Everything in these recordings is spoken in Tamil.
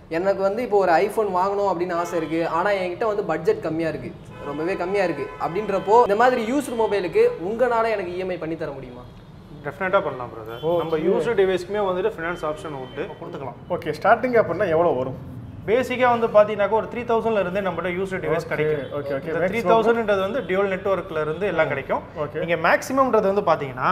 எனக்கு வந்து இப்போ ஒரு ஐஃபோன் வாங்கணும் அப்படின்னு ஆசை இருக்கு ஆனா என்கிட்ட வந்து பட்ஜெட் கம்மியா இருக்கு ரொம்பவே கம்மியா இருக்கு அப்படின்றப்போ இந்த மாதிரி யூஸ்டு மொபைலுக்கு உங்களால எனக்கு இஎம்ஐ பண்ணி தர முடியுமா டெஃபினட்டாக பண்ணலாம் பிரதர் நம்ம யூஸ்டு டிவைஸ்க்குமே வந்துட்டு ஃபினான்ஸ் ஆப்ஷன் உண்டு கொடுத்துக்கலாம் ஓகே ஸ்டார்டிங் அப்படின்னா எவ்வளோ வரும் பேசிக்காக வந்து பார்த்தீங்கன்னாக்கா ஒரு த்ரீ தௌசண்ட்ல இருந்தே நம்மகிட்ட யூஸ்டு டிவைஸ் கிடைக்கும் okay, okay. இந்த த்ரீ தௌசண்ட்ன்றது வந்து டியூல் நெட்ஒர்க்ல இருந்து எல்லாம் கிடைக்கும் Okay. நீங்கள் மேக்ஸிமம்ன்றது வந்து பார்த்தீங்கன்னா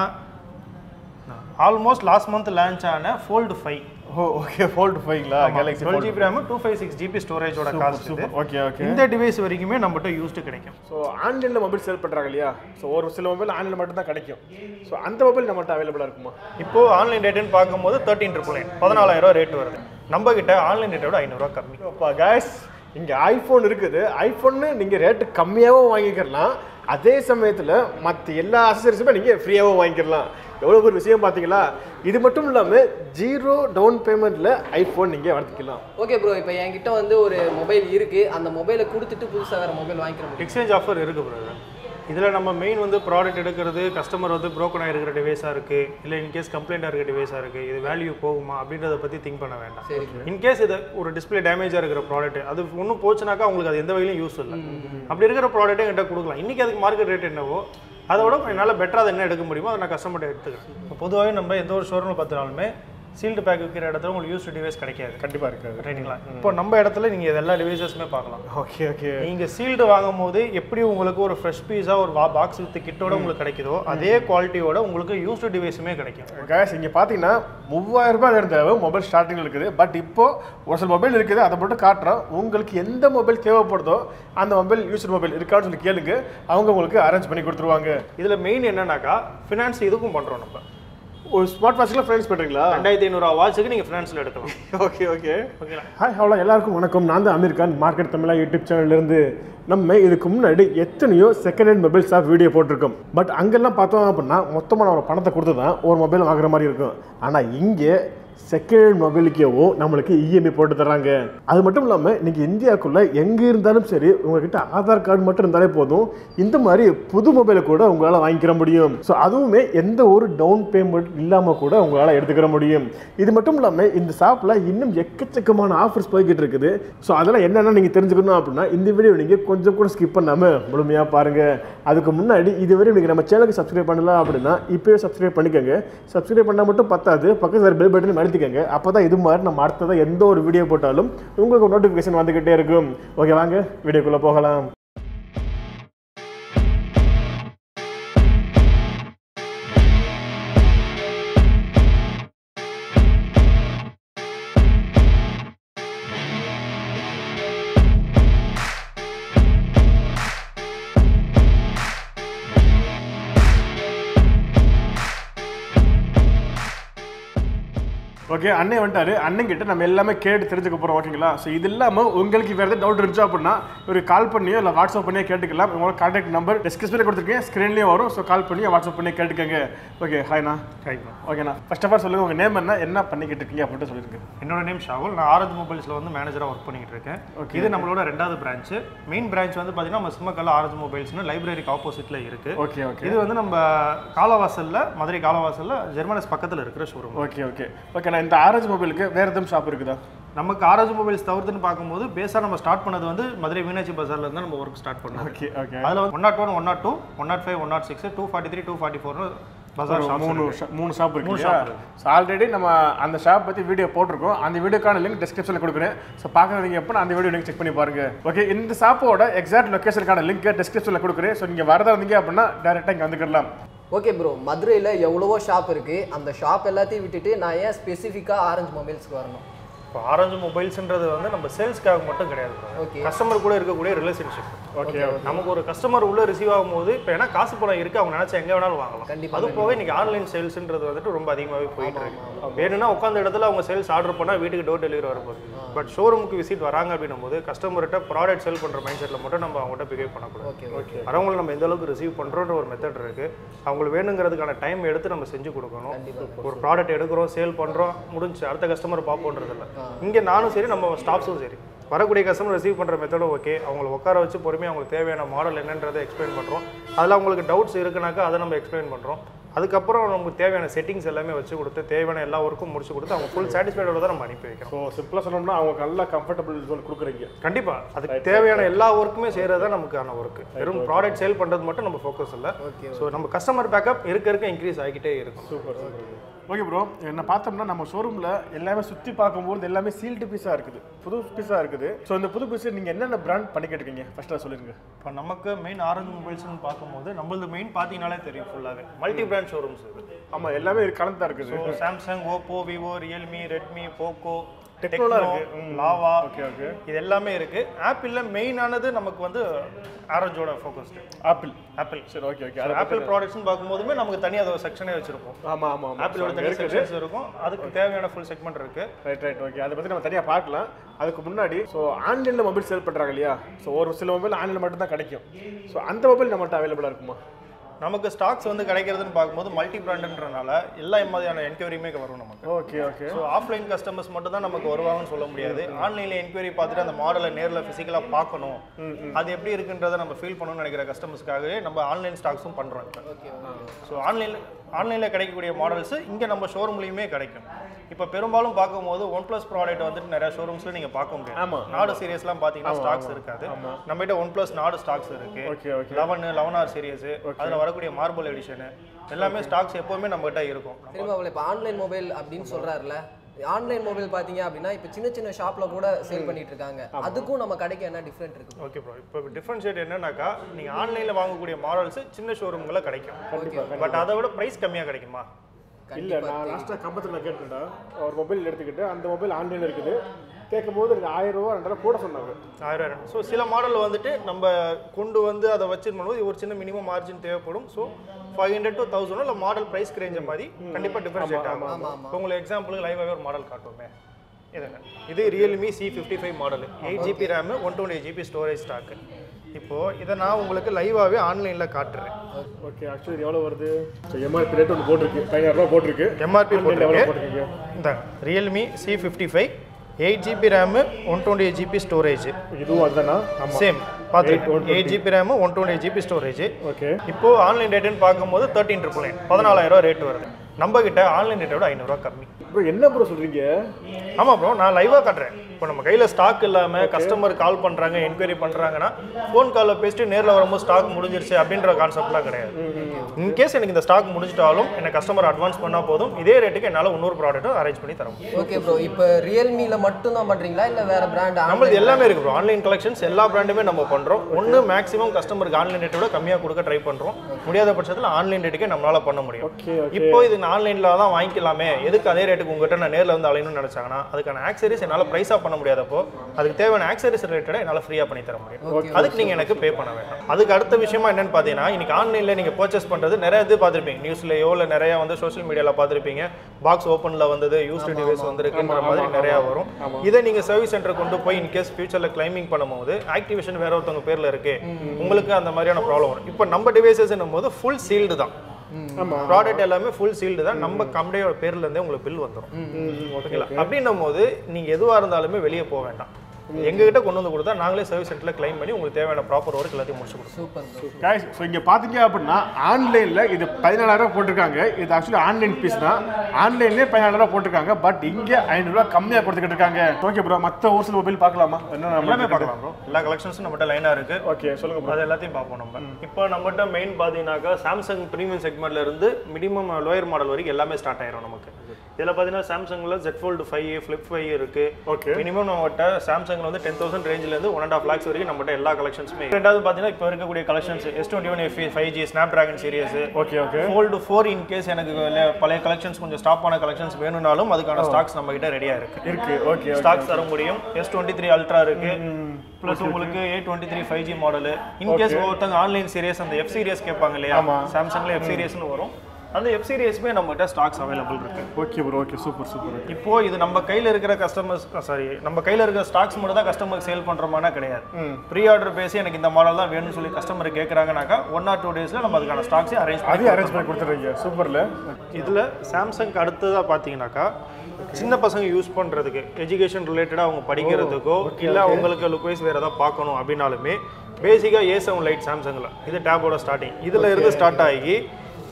ஆல்மோஸ்ட் லாஸ்ட் மந்த் லான்ச் ஆன fold five oh okay fold ஃபைவ்ங்களா Galaxy twelve GB RAM two five six GB ஸ்டோரேஜோட காஸ்ட் சூப்பர் ஓகே ஓகே இந்த டிவைஸ் வரைக்குமே நம்மகிட்ட யூஸ்டு கிடைக்கும் ஸோ ஆன்லைனில் மொபைல் சேல் பண்ணுறாங்க இல்லையா ஸோ ஒரு சில மொபைல் ஆன்லைனில் மட்டும் தான் கிடைக்கும் ஸோ அந்த மொபைல் நம்மகிட்ட அவைலபிளாக இருக்குமா இப்போ ஆன்லைன் ரேட்டுன்னு பார்க்கும்போது தேர்ட்டின் ட்ரிபிள் நைன் பதினாலாயிரம் ரூபா ரேட் வருது நம்ம கிட்ட ஆன்லைன் ரேட்டோட ஐநூறுரூவா கம்மி அப்பா guys இங்கே ஐஃபோன் இருக்குது ஐஃபோன்னு நீங்கள் ரேட்டு கம்மியாகவும் வாங்கிக்கலாம் அதே சமயத்தில் மற்ற எல்லா அசசரிஸுமே நீங்கள் ஃப்ரீயாகவும் வாங்கிக்கலாம் எவ்வளோ ஒரு விஷயம் பார்த்தீங்களா இது மட்டும் இல்லாமல் ஜீரோ டவுன் பேமெண்ட்டில் ஐஃபோன் நீங்கள் வளர்த்துக்கலாம் ஓகே ப்ரோ இப்போ என்கிட்ட வந்து ஒரு மொபைல் இருக்கு அந்த மொபைலை கொடுத்துட்டு புதுசா வேற மொபைல் வாங்கிக்கிற முடியும் எக்ஸ்சேஞ்ச் ஆஃபர் இருக்கு பிரதர் இதில் நம்ம மெயின் வந்து ப்ராடக்ட் எடுக்கிறது கஸ்டமர் வந்து broken ஆகிருக்கிற டிவைஸாக இருக்குது இல்லை இன்கேஸ் கம்ப்ளைண்ட்டாக இருக்கிற டிவைஸாக இருக்குது இது வேல்யூ போகுமா அப்படின்றத பற்றி திங்க் பண்ண வேண்டாம் சரி இன்கேஸ் இது ஒரு டிஸ்பிளே டேமேஜாக இருக்கிற ப்ராடக்ட் அது ஒன்றும் போச்சுனாக்கா உங்களுக்கு அது எந்த வகையிலும் யூஸ் இல்லை அப்படி இருக்கிற ப்ராடக்ட்டே என்கிட்ட கொடுக்கலாம் இன்றைக்கி அதுக்கு மார்க்கெட் ரேட் என்னவோ அதோட என்னால் பெட்டராக அதை என்ன எடுக்க முடியுமோ அதை நான் கஸ்டமர்கிட்ட எடுத்துக்கிறேன் இப்போ பொதுவாகவே நம்ம எந்த ஒரு ஷோரூமில் பார்த்தாலுமே சீல்டு பேக் விற்கிற இடத்துல உங்களுக்கு யூஸ் டிவைஸ் கிடைக்காது கண்டிப்பாக இருக்காது ரைட்டுங்களா இப்போ நம்ம இடத்துல நீங்கள் இது எல்லா டிவைசஸுமே பார்க்கலாம் ஓகே ஓகே நீங்கள் சீல்டு வாங்கும் போது எப்படி உங்களுக்கு ஒரு ஃப்ரெஷ் பீஸாக ஒரு பாக்ஸ் வித் கிட்டோட உங்களுக்கு கிடைக்குதோ அதே குவாலிட்டியோட உங்களுக்கு யூஸ்டு டிவைஸுமே கிடைக்கும் கேஸ் இங்கே பார்த்தீங்கன்னா மூவாயிரம் ரூபாய் இருந்த மொபைல் ஸ்டார்டிங் இருக்குது பட் இப்போ ஒரு சில மொபைல் இருக்குது அதை மட்டும் காட்டுறோம் உங்களுக்கு எந்த மொபைல் தேவைப்படுதோ அந்த மொபைல் யூஸ்டு மொபைல் இருக்கான்னு சொல்லி கேளுங்க அவங்க உங்களுக்கு அரேஞ்ச் பண்ணி கொடுத்துருவாங்க இதில் மெயின் என்னன்னாக்கா ஃபினான்ஸ் இதுக்கும் பண்ணுறோம் நம்ம ஒரு ஸ்மார்ட் வாட்ச்லாம் ஃப்ரெண்ட்ஸ் பண்ணுறீங்களா ரெண்டாயிரத்தி ஐநூறுரூவா வாட்சுக்கு நீங்கள் ஃபினான்ஸில் எடுக்கலாம் ஓகே ஓகே ஓகேங்களா ஹாய் ஹலோ எல்லாருக்கும் வணக்கம் நான் தான் அமீர் கான் மார்க்கெட் தமிழா யூடியூப் சேனல்லேருந்து நம்ம இதுக்கு முன்னாடி எத்தனையோ second hand mobile shop video போட்டிருக்கோம் பட் அங்கெல்லாம் பார்த்தோம் அப்படின்னா மொத்தமாக நம்ம பணத்தை கொடுத்து தான் ஒரு மொபைல் வாங்குற மாதிரி இருக்கும் ஆனால் இங்கே செகண்ட் ஹேண்ட் மொபைலுக்கேவும் நம்மளுக்கு இஎம்ஐ போட்டு தராங்க அது மட்டும் இல்லாமல் நீங்கள் இந்தியாவுக்குள்ளே எங்கே இருந்தாலும் சரி உங்ககிட்ட ஆதார் கார்டு மட்டும் இருந்தாலே போதும் இந்த மாதிரி புது மொபைலை கூட உங்களால் வாங்கிக்கிற முடியும் ஸோ அதுவுமே எந்த ஒரு டவுன் பேமெண்ட் இல்லாமல் கூட உங்களால் எடுத்துக்கிற முடியும் இது மட்டும் இல்லாமல் இந்த ஷாப்பில் இன்னும் எக்கச்சக்கமான ஆஃபர்ஸ் போய்கிட்டு இருக்குது ஸோ அதெல்லாம் என்னென்ன நீங்கள் தெரிஞ்சுக்கணும் அப்படின்னா இந்த வீடியோ நீங்கள் கொஞ்சம் கூட ஸ்கிப் பண்ணாமல் முழுமையாக பாருங்கள் அதுக்கு முன்னாடி இதுவரை நீங்கள் நம்ம சேனலுக்கு சப்ஸ்கிரைப் பண்ணலாம் அப்படின்னா இப்போயே சப்ஸ்கிரைப் பண்ணிக்கோங்க சப்ஸ்கிரைப் பண்ணால் மட்டும் பத்தாது பக்கத்தில் பெல் பட்டன் அழுத்திக்கோங்க அப்போ தான் இது மாதிரி நம்ம அடுத்ததாக எந்த ஒரு வீடியோ போட்டாலும் உங்களுக்கு நோட்டிஃபிகேஷன் வந்துக்கிட்டே இருக்கும் ஓகே வாங்க வீடியோக்குள்ளே போகலாம் ஓகே அண்ணன் வந்துட்டாரு அண்ணன் கிட்ட நம்ம எல்லாமே கேட்டு தெரிஞ்சுக்க போறோம் ஓகேங்களா ஸோ இது இல்லாமல் உங்களுக்கு வேறு ஏதாவது டவுட் இருந்துச்சு அப்படின்னா ஒரு கால் பண்ணியோ இல்லை வாட்ஸ்அப் பண்ணியோ கேட்டுக்கலாம் உங்களோட கான்டாக்ட் நம்பர் டிஸ்கிரிப்ஷனில் கொடுத்துருக்கேன் ஸ்க்ரீன்லேயும் வரும் ஸோ கால் பண்ணி வாட்ஸ்அப் பண்ணி கேட்டுக்கோங்க ஓகே ஹாய்ண்ணா ரைட் ஓகேண்ணா ஃபர்ஸ்ட் ஆஃப் ஆல் சொல்லுங்கள் உங்கள் நேம் என்ன என்ன பண்ணிக்கிட்டு இருக்கீங்க அப்படின்ட்டு சொல்லிருங்க என்னோட நேம் ஷாகுல் நான் ஆரஞ்சு மொபைல்ஸில் வந்து மேனேஜராக ஒர்க் பண்ணிட்டு இருக்கேன் இது நம்மளோட ரெண்டாவது பிரான்ச் மெயின் பிரான்ச் வந்து பார்த்தீங்கன்னா நம்ம சிம்மக்கல்ல ஆரஞ்சு மொபைல்ஸ்னு லைப்ரரிக்கு ஆப்போசிட்டில் இருக்குது ஓகே ஓகே இது வந்து நம்ம காலவாசலில் மதுரை காலவாசலில் ஜெர்மனஸ் பக்கத்தில் இருக்கிற ஷோரூம் ஓகே ஓகே ஓகே நான் இந்த ஆரஞ்சு மொபைலுக்கு வேறு எதுவும் ஷாப் இருக்குதா நமக்கு ஆரஞ்சு மொபைல்ஸ் தவிர்த்துன்னு பார்க்கும்போது பேஸாக நம்ம ஸ்டார்ட் பண்ணது வந்து மதுரை மீனாட்சி பஜார்ல இருந்து நம்ம ஒர்க் ஸ்டார்ட் பண்ணோம் ஓகே ஓகே அதில் வந்து one nought one one nought two one nought five one nought six two forty three two forty ஃபோர்னு பஜார் ஷாப் மூணு shop- மூணு ஷாப் இருக்கு மூணு இல்லையா? shop ஸோ ஆல்ரெடி நம்ம அந்த ஷாப் பற்றி வீடியோ போட்டிருக்கோம் அந்த வீடியோக்கான லிங்க் டிஸ்கிரிப்ஷனில் கொடுக்குறேன் ஸோ பார்க்குறவங்க எப்போ அந்த வீடியோ லிங்க் செக் பண்ணி பாருங்க ஓகே இந்த ஷாப்போட எக்ஸாக்ட் லொக்கேஷனுக்கான லிங்க் டிஸ்கிரிப்ஷனில் கொடுக்குறேன் ஸோ நீங்கள் வரதா இருந்தீங்க அப்படின்னா டேரெக்டாக இங்கே வந்துக்கலாம் ஓகே ப்ரோ மதுரையில் எவ்வளவோ ஷாப் இருக்கு அந்த ஷாப் எல்லாத்தையும் விட்டுட்டு நான் ஏன் ஸ்பெசிஃபிக்காக ஆரஞ்சு மொபைல்ஸ்க்கு வரணும் இப்போ ஆரஞ்சு மொபைல்ஸ்ன்றது வந்து நம்ம சேல்ஸ்க்காக மட்டும் கிடையாது ஓகே கஸ்டமர் கூட இருக்கக்கூடிய ரிலேஷன்ஷிப் ஓகே நமக்கு ஒரு கஸ்டமர் உள்ள ரிசீவ் ஆகும்போது இப்போ ஏன்னா காசு பணம் இருக்கு அவங்க நினைச்சா எங்க வேணாலும் வாங்கலாம் கண்டிப்பா, அது போக இன்னைக்கு ஆன்லைன் சேல்ஸ்ன்றது வந்துட்டு ரொம்ப அதிகமாகவே போயிட்டு இருக்கு வேணும்னா உட்காந்த இடத்துல அவங்க சேல்ஸ் ஆர்டர் பண்ணா வீட்டுக்கு டோர் டெலிவரி வரப்போகுது பட் ஷோரூமுக்கு விசிட் வராங்க அப்படின்னும் போது கஸ்டமர்கிட்ட ப்ராடக்ட் செல் பண்ற மைண்ட் செட்ல மட்டும் நம்ம அவங்ககிட்ட பிஹேவ் பண்ணக்கூடாது ஓகே ஓகே வரவங்களை நம்ம எந்த அளவுக்கு ரிசீவ் பண்றோன்ற ஒரு மெத்தட் இருக்கு அவங்களுக்கு வேணுங்கிறதுக்கான டைம் எடுத்து நம்ம செஞ்சு கொடுக்கணும் ஒரு ப்ராடக்ட் எடுக்கிறோம் சேல் பண்றோம் முடிஞ்சு அடுத்த கஸ்டமர் பார்ப்போன்றது இல்லை இங்க நானும் சரி நம்ம ஸ்டாஃப்ஸும் சரி வரக்கூடிய கஸ்டமர் ரிசீவ் பண்ணுற மெத்தடும் ஓகே அவங்களை உட்கார வச்சு பொறுமையாக அவங்களுக்கு தேவையான மாடல் என்னன்றதை எக்ஸ்பிளைன் பண்ணுறோம் அதில் அவங்களுக்கு டவுட்ஸ் இருக்குனாக்கா அதை நம்ம எக்ஸ்பிளைன் பண்ணுறோம் அதுக்கப்புறம் நமக்கு தேவையான செட்டிங்ஸ் எல்லாமே வச்சு கொடுத்து தேவையான எல்லா ஒர்க்கும் முடிச்சு கொடுத்து அவங்க ஃபுல் சாட்டிஸ்ஃபைடோட தான் நம்ம அனுப்பி வைக்கிறோம் ஸோ சிம்பிளாக சொன்னோம்னா அவங்க நல்லா கம்ஃபர்டபுள் ஜோன் கொடுக்குறீங்க கண்டிப்பா அதுக்கு தேவையான எல்லா ஒர்க்குமே செய்கிறது தான் நமக்கான ஒர்க் வெறும் ப்ராடக்ட் சேல் பண்றது மட்டும் நம்ம ஃபோக்கஸ் இல்லை ஓகே ஸோ நம்ம கஸ்டமர் பேக்கப் இருக்க இருக்க இன்க்ரீஸ் ஆகிக்கிட்டே இருக்கும் சூப்பர் சூப்பர் ஓகே ப்ரோ என்ன பார்த்தோம்னா நம்ம ஷோரூமில் எல்லாமே சுற்றி பார்க்கும்போது எல்லாமே சீல்டு பீஸாக இருக்குது புது பீஸாக இருக்குது ஸோ இந்த புது பீஸ் நீங்கள் என்னென்ன பிராண்ட் பண்ணிக்கிட்டு இருக்கீங்க ஃபஸ்ட்டாக சொல்லிருங்க இப்போ நமக்கு மெயின் ஆரஞ்சு மொபைல்ஸ்னு பார்க்கும்போது நம்மளது மெயின் பார்த்தீங்கனாலே தெரியும் ஃபுல்லாகவே மல்டி பிராண்ட் ஷோரூம்ஸ் இது ஆமாம் எல்லாமே கலந்து தான் இருக்குது so Samsung Oppo Vivo Realme Redmi Poco Techno-லாம் டெக்னோ இருக்கு. ம். லாவா ஓகே ஓகே இது எல்லாமே இருக்கு ஆப்பிளில் மெயினானது நமக்கு வந்து ஆரஞ்சோட ஃபோக்கஸ்டு ஆப்பிள் ஆப்பிள் சரி ஓகே ஓகே ஆப்பிள் ப்ராடக்ட்ஸ்னு பார்க்கும்போதுமே நமக்கு தனியாக ஒரு செக்ஷனே வச்சிருப்போம் ஆமாம் ஆமாம் ஆமாம் ஆப்பிளோட தனி செக்ஷன்ஸ் இருக்கும் அதுக்கு தேவையான ஃபுல் செக்மெண்ட் இருக்கு ரைட் ரைட் ஓகே அதை பற்றி நம்ம தனியாக பார்க்கலாம் அதுக்கு முன்னாடி ஸோ ஆன்லைனில் மொபைல் சேல் பண்ணுறாங்க இல்லையா ஸோ ஒரு சில மொபைல் ஆன்லைனில் மட்டும் தான் கிடைக்கும் ஸோ அந்த மொபைல் நம்மள்ட்ட அவைலபிளாக இருக்குமா நமக்கு ஸ்டாக்ஸ் வந்து கிடைக்கிறதுன்னு பார்க்கும்போது மல்டி பிராண்டுன்றனால எல்லா மாதிரியான என்கொயரியுமே வரும் நமக்கு okay okay so offline customers மட்டும் தான் நமக்கு வருவாங்கன்னு சொல்ல முடியாது ஆன்லைனில் என்கொயரி பார்த்துட்டு அந்த மாடலை நேரில் ஃபிசிக்கலாக பார்க்கணும் அது எப்படி இருக்குன்றதை நம்ம ஃபீல் பண்ணணும்னு நினைக்கிற கஸ்டமர்ஸ்க்காகவே நம்ம ஆன்லைன் ஸ்டாக்ஸும் பண்ணுறோம் இப்போ ஓகே ஸோ ஆன்லைனில் ஆன்லைனில் கிடைக்கக்கூடிய மாடல்ஸ் இங்கே நம்ம ஷோரூம்லேயுமே கிடைக்கும் இப்போ பெரும்பாலும் பார்க்கும்போது ஒன் ப்ளஸ் ப்ராடக்ட் வந்துட்டு நிறைய ஷோரூம்ஸில் நீங்கள் பார்க்க முடியாது ஆமா. நாடு சீரியஸ்லாம் பார்த்தீங்கன்னா ஸ்டாக்ஸ் இருக்காது நம்மகிட்ட ஒன் ப்ளஸ் நாடு ஸ்டாக்ஸ் இருக்கு okay okay eleven eleven R series அதில் வரக்கூடிய மார்பிள் எடிஷனு எல்லாமே ஸ்டாக்ஸ் எப்போவுமே நம்மகிட்ட இருக்கும் திரும்ப அவளை இப்போ ஆன்லைன் மொபைல் அப்படின்னு சொல்றாருல ஆன்லைன் மொபைல் பார்த்தீங்க அப்படின்னா இப்போ சின்ன சின்ன ஷாப்ல கூட சேல் பண்ணிட்டு இருக்காங்க அதுக்கும் நம்ம கடைக்கு என்ன டிஃப்ரெண்ட் இருக்கு ஓகே ப்ரோ இப்போ டிஃப்ரென்ஷியேட் என்னன்னாக்கா நீங்கள் ஆன்லைனில் வாங்கக்கூடிய மாடல்ஸ் சின்ன ஷோரூம்களில் கிடைக்கும் ஓகே பட் அதை விட ப்ரைஸ் கம்மியாக கிடைக்குமா இல்லை நான் லாஸ்ட்டாக கம்பத்தில் நான் கேட்டுட்டா ஒரு மொபைல் எடுத்துக்கிட்டு அந்த மொபைல் ஆன்லைனில் இருக்குது கேட்கும்போது எனக்கு ஆயிரம் ரூபா ரெண்டாயிரம் கூட சொன்னாங்க ஆயிரம் ஸோ சில மாடல் வந்துட்டு நம்ம கொண்டு வந்து அதை வச்சு பண்ணும்போது ஒரு சின்ன மினிமம் மார்ஜின் தேவைப்படும் so five hundred to thousand இல்லை மாடல் ப்ரைஸ் ரேஞ்ச மாதிரி கண்டிப்பாக டிஃபரன்ஷியேட் ஆகும் ஆமா, ஆமா. இப்போ உங்களுக்கு எக்ஸாம்பிளுக்கு லைவாகவே ஒரு மாடல் காட்டுவோமே இதுங்க இது Realme C fifty five model eight GB RAM one twenty GB storage stock இப்போது இதை நான் உங்களுக்கு லைவாகவே ஆன்லைனில் காட்டுறேன் ஓகே ஆக்சுவலி எவ்வளோ வருது ஸோ எம்ஆர்பி ரேட் ஒன்று போட்டிருக்கு பதினாயிரம் ரூபா போட்டிருக்கு எம்ஆர்பி எவ்வளோ போட்டிருக்கு போட்டிருக்கீங்க இந்த Realme C fifty five eight GB RAM one twenty GB storage இதுவும் அதுதானா ஆமாம் சேம் பார்த்துருக்கேன் eight GB RAM one twenty GB storage okay இப்போ ஆன்லைன் ரேட்டுன்னு பார்க்கும்போது தேர்ட்டின் ட்ரிபிள் நைன் பதினாலாயிரம் ரேட் வருது நம்ம கிட்ட ஆன்லைன் ரேட்டை விட ஐநூறுரூவா கம்மி ப்ரோ என்ன ப்ரோ சொல்கிறீங்க ஆமாம் ப்ரோ நான் லைவாக காட்டுறேன் இப்போ நம்ம கையில் ஸ்டாக் இல்லாமல் கஸ்டமர் கால் பண்ணுறாங்க என்கொயரி பண்ணுறாங்கன்னா ஃபோன் காலில் பேசிட்டு நேரில் வரும்போது ஸ்டாக் முடிஞ்சிருச்சு அப்படின்ற கான்செப்ட்லாம் கிடையாது இன்கேஸ் எனக்கு இந்த ஸ்டாக் முடிஞ்சிட்டாலும் எனக்கு கஸ்டமர் அட்வான்ஸ் பண்ணால் போதும் இதே ரேட்டுக்கு என்னால் இன்னொரு ப்ராடக்ட்டும் அரேஞ்ச் பண்ணி தர முடியும் ஓகே ப்ரோ இப்போ ரியல்மில மட்டும் தான் பண்றீங்களா இல்ல வேற பிராண்ட் நம்மளது எல்லாமே இருக்கு ப்ரோ ஆன்லைன் கலெக்ஷன்ஸ் எல்லா பிராண்டுமே நம்ம பண்றோம் ஒன்று மேக்ஸிமம் கஸ்டமருக்கு ஆன்லைன் ரேட்டை விட கம்மியாக கொடுக்க ட்ரை பண்றோம் முடியாத பட்சத்தில் ஆன்லைன் ரேட்டுக்கே நம்மளால பண்ண முடியும் ஓகே இப்போ இது நான் ஆன்லைனில் தான் வாங்கிக்கலாமே எதுக்கு அதே ரேட்டுக்கு உங்ககிட்ட நான் நேரில் வந்து அலையணும்னு நினைச்சாங்கன்னா அதுக்கான ஆக்சரிஸ் என்னால் ப்ரைஸாக பண்ண முடியாதப்போ அதுக்கு தேவையான ஆக்சரிஸ் ரிலேட்டடாக என்னால் ஃப்ரீயாக பண்ணி தர முடியும் அதுக்கு நீங்கள் எனக்கு பே பண்ண வேண்டாம் அதுக்கு அடுத்த விஷயமா என்னன்னு பார்த்தீங்கன்னா இன்னைக்கு ஆன்லைனில் நீங்கள் பர்ச்சேஸ் பண்ணுறது நிறைய இது பார்த்துருப்பீங்க நியூஸ்லையோ இல்லை நிறைய வந்து சோஷியல் மீடியாவில் பார்த்துருப்பீங்க பாக்ஸ் ஓப்பனில் வந்தது யூஸ்டு டிவைஸ் வந்திருக்குன்ற மாதிரி நிறையா வரும் இதை நீங்கள் சர்வீஸ் சென்டர் கொண்டு போய் இன்கேஸ் ஃபியூச்சரில் கிளைமிங் பண்ணும்போது ஆக்டிவேஷன் வேற ஒருத்தவங்க பேரில் இருக்கு உங்களுக்கு அந்த மாதிரியான ப்ராப்ளம் வரும் இப்போ நம்ம டிவைசஸ் போது ஃபுல் சீல்டு தான் ஆமாம் ப்ராடக்ட் எல்லாமே ஃபுல் சீல்டு தான் நம்ம கம்பெனியோட பேர்ல இருந்தே உங்களுக்கு பில் வந்துடும் ஓகேங்களா அப்படின்னும் போது நீங்க எதுவா இருந்தாலுமே வெளியே போக வேண்டாம் எங்ககிட்ட கொண்டு வந்து கொடுத்தா நாங்களே சர்வீஸ் சென்டர்ல கிளைம் பண்ணி உங்களுக்கு தேவையான ப்ராப்பர் ஒர்க் எல்லாத்தையும் முடிச்சு கொடுப்போம் சூப்பர் ப்ரோ guys ஸோ இங்கே பார்த்தீங்க அப்படின்னா ஆன்லைனில் இது பதினாலாயிரம் போட்டிருக்காங்க இது ஆக்சுவலி ஆன்லைன் பீஸ் தான் ஆன்லைன்லேயே பதினாலாயிரம் போட்டிருக்காங்க பட் இங்கே ஐநூறுரூவா கம்மியாக கொடுத்துக்கிட்டு இருக்காங்க ஓகே ப்ரோ மற்ற ஒரு சில மொபைல் பார்க்கலாமா என்ன எல்லாமே பார்க்கலாம் ப்ரோ எல்லா கலெக்ஷன்ஸும் நம்மகிட்ட லைனா இருக்கு ஓகே சொல்லுங்க ப்ரோ அது எல்லாத்தையும் பார்ப்போம் நம்ம இப்போ நம்மகிட்ட மெயின் பார்த்தீங்கன்னாக்கா சாம்சங் ப்ரீமியம் செக்மெண்ட்ல இருந்து மினிமம் லோயர் மாடல் வரைக்கும் எல்லாமே ஸ்டார்ட் ஆயிரும் நமக்கு இதில் பார்த்தீங்கன்னா சாம்சங்கில் Z fold five flip five இருக்கு ஓகே மினிமம் நம்மகிட்ட சாம்சங்ல வந்து டென் தௌசண்ட் ரேஞ்சிலேருந்து ஒன் அண்ட் ஆஃப் லேக்ஸ் வரைக்கும் நம்மகிட்ட எல்லா கலெக்ஷன்ஸுமே ரெண்டாவது பார்த்தீங்கன்னா இப்போ இருக்கக்கூடிய collections S twenty one F five G Snapdragon series okay okay fold four in case எனக்கு le- பழைய கலெக்ஷன்ஸ் கொஞ்சம் ஸ்டாப் ஆன கலெக்ஷன்ஸ் வேணும்னாலும் அதுக்கான ஸ்டாக்ஸ் நம்ம கிட்ட ரெடியாக இருக்கு இருக்கு ஓகே ஸ்டாக்ஸ் தர முடியும் எஸ் டுவெண்ட்டி த்ரீ அல்ட்ரா இருக்கு ப்ளஸ் உங்களுக்கு A twenty three five G model in case ஒருத்தங்க ஆன்லைன் சீரியஸ் அந்த எஃப் சீரியஸ் கேட்பாங்க இல்லையா ஆமா. சாம்சங்ல எஃப் சீரியஸ்னு வரும் அந்த எஃப் சீரியஸ்மே நம்மகிட்ட ஸ்டாக்ஸ் அவைலபிள் இருக்கு okay bro okay super super இப்போ இது நம்ம கையில இருக்கிற கஸ்டமர்ஸ் சாரி நம்ம கையில இருக்கிற ஸ்டாக்ஸ் மட்டும் தான் கஸ்டமருக்கு சேல் பண்றோமானா கிடையாது ப்ரீ ஆர்டர் பேசி எனக்கு இந்த மாடல் தான் வேணும்னு சொல்லி கஸ்டமர் கேட்குறாங்கனாக்கா ஒன் ஆர் டூ டேஸ்ல நம்ம அதுக்கான ஸ்டாக்ஸே அரேஞ்ச் பண்ணி அதையும் அரேஞ்ச் பண்ணி கொடுத்துட்றீங்க சூப்பரில் இதில் சாம்சங் அடுத்ததாக பார்த்தீங்கன்னாக்கா சின்ன பசங்க யூஸ் பண்ணுறதுக்கு எஜுகேஷன் ரிலேட்டடாக அவங்க படிக்கிறதுக்கோ இல்லை அவங்களுக்கு லுக் வைஸ் வேறு எதாவது பார்க்கணும் அப்படின்னாலுமே பேசிக்காக ஏ செவன் லைட் சாம்சங்கில் இது டேபோட ஸ்டார்டிங் இதில் இருந்து ஸ்டார்ட் ஆகி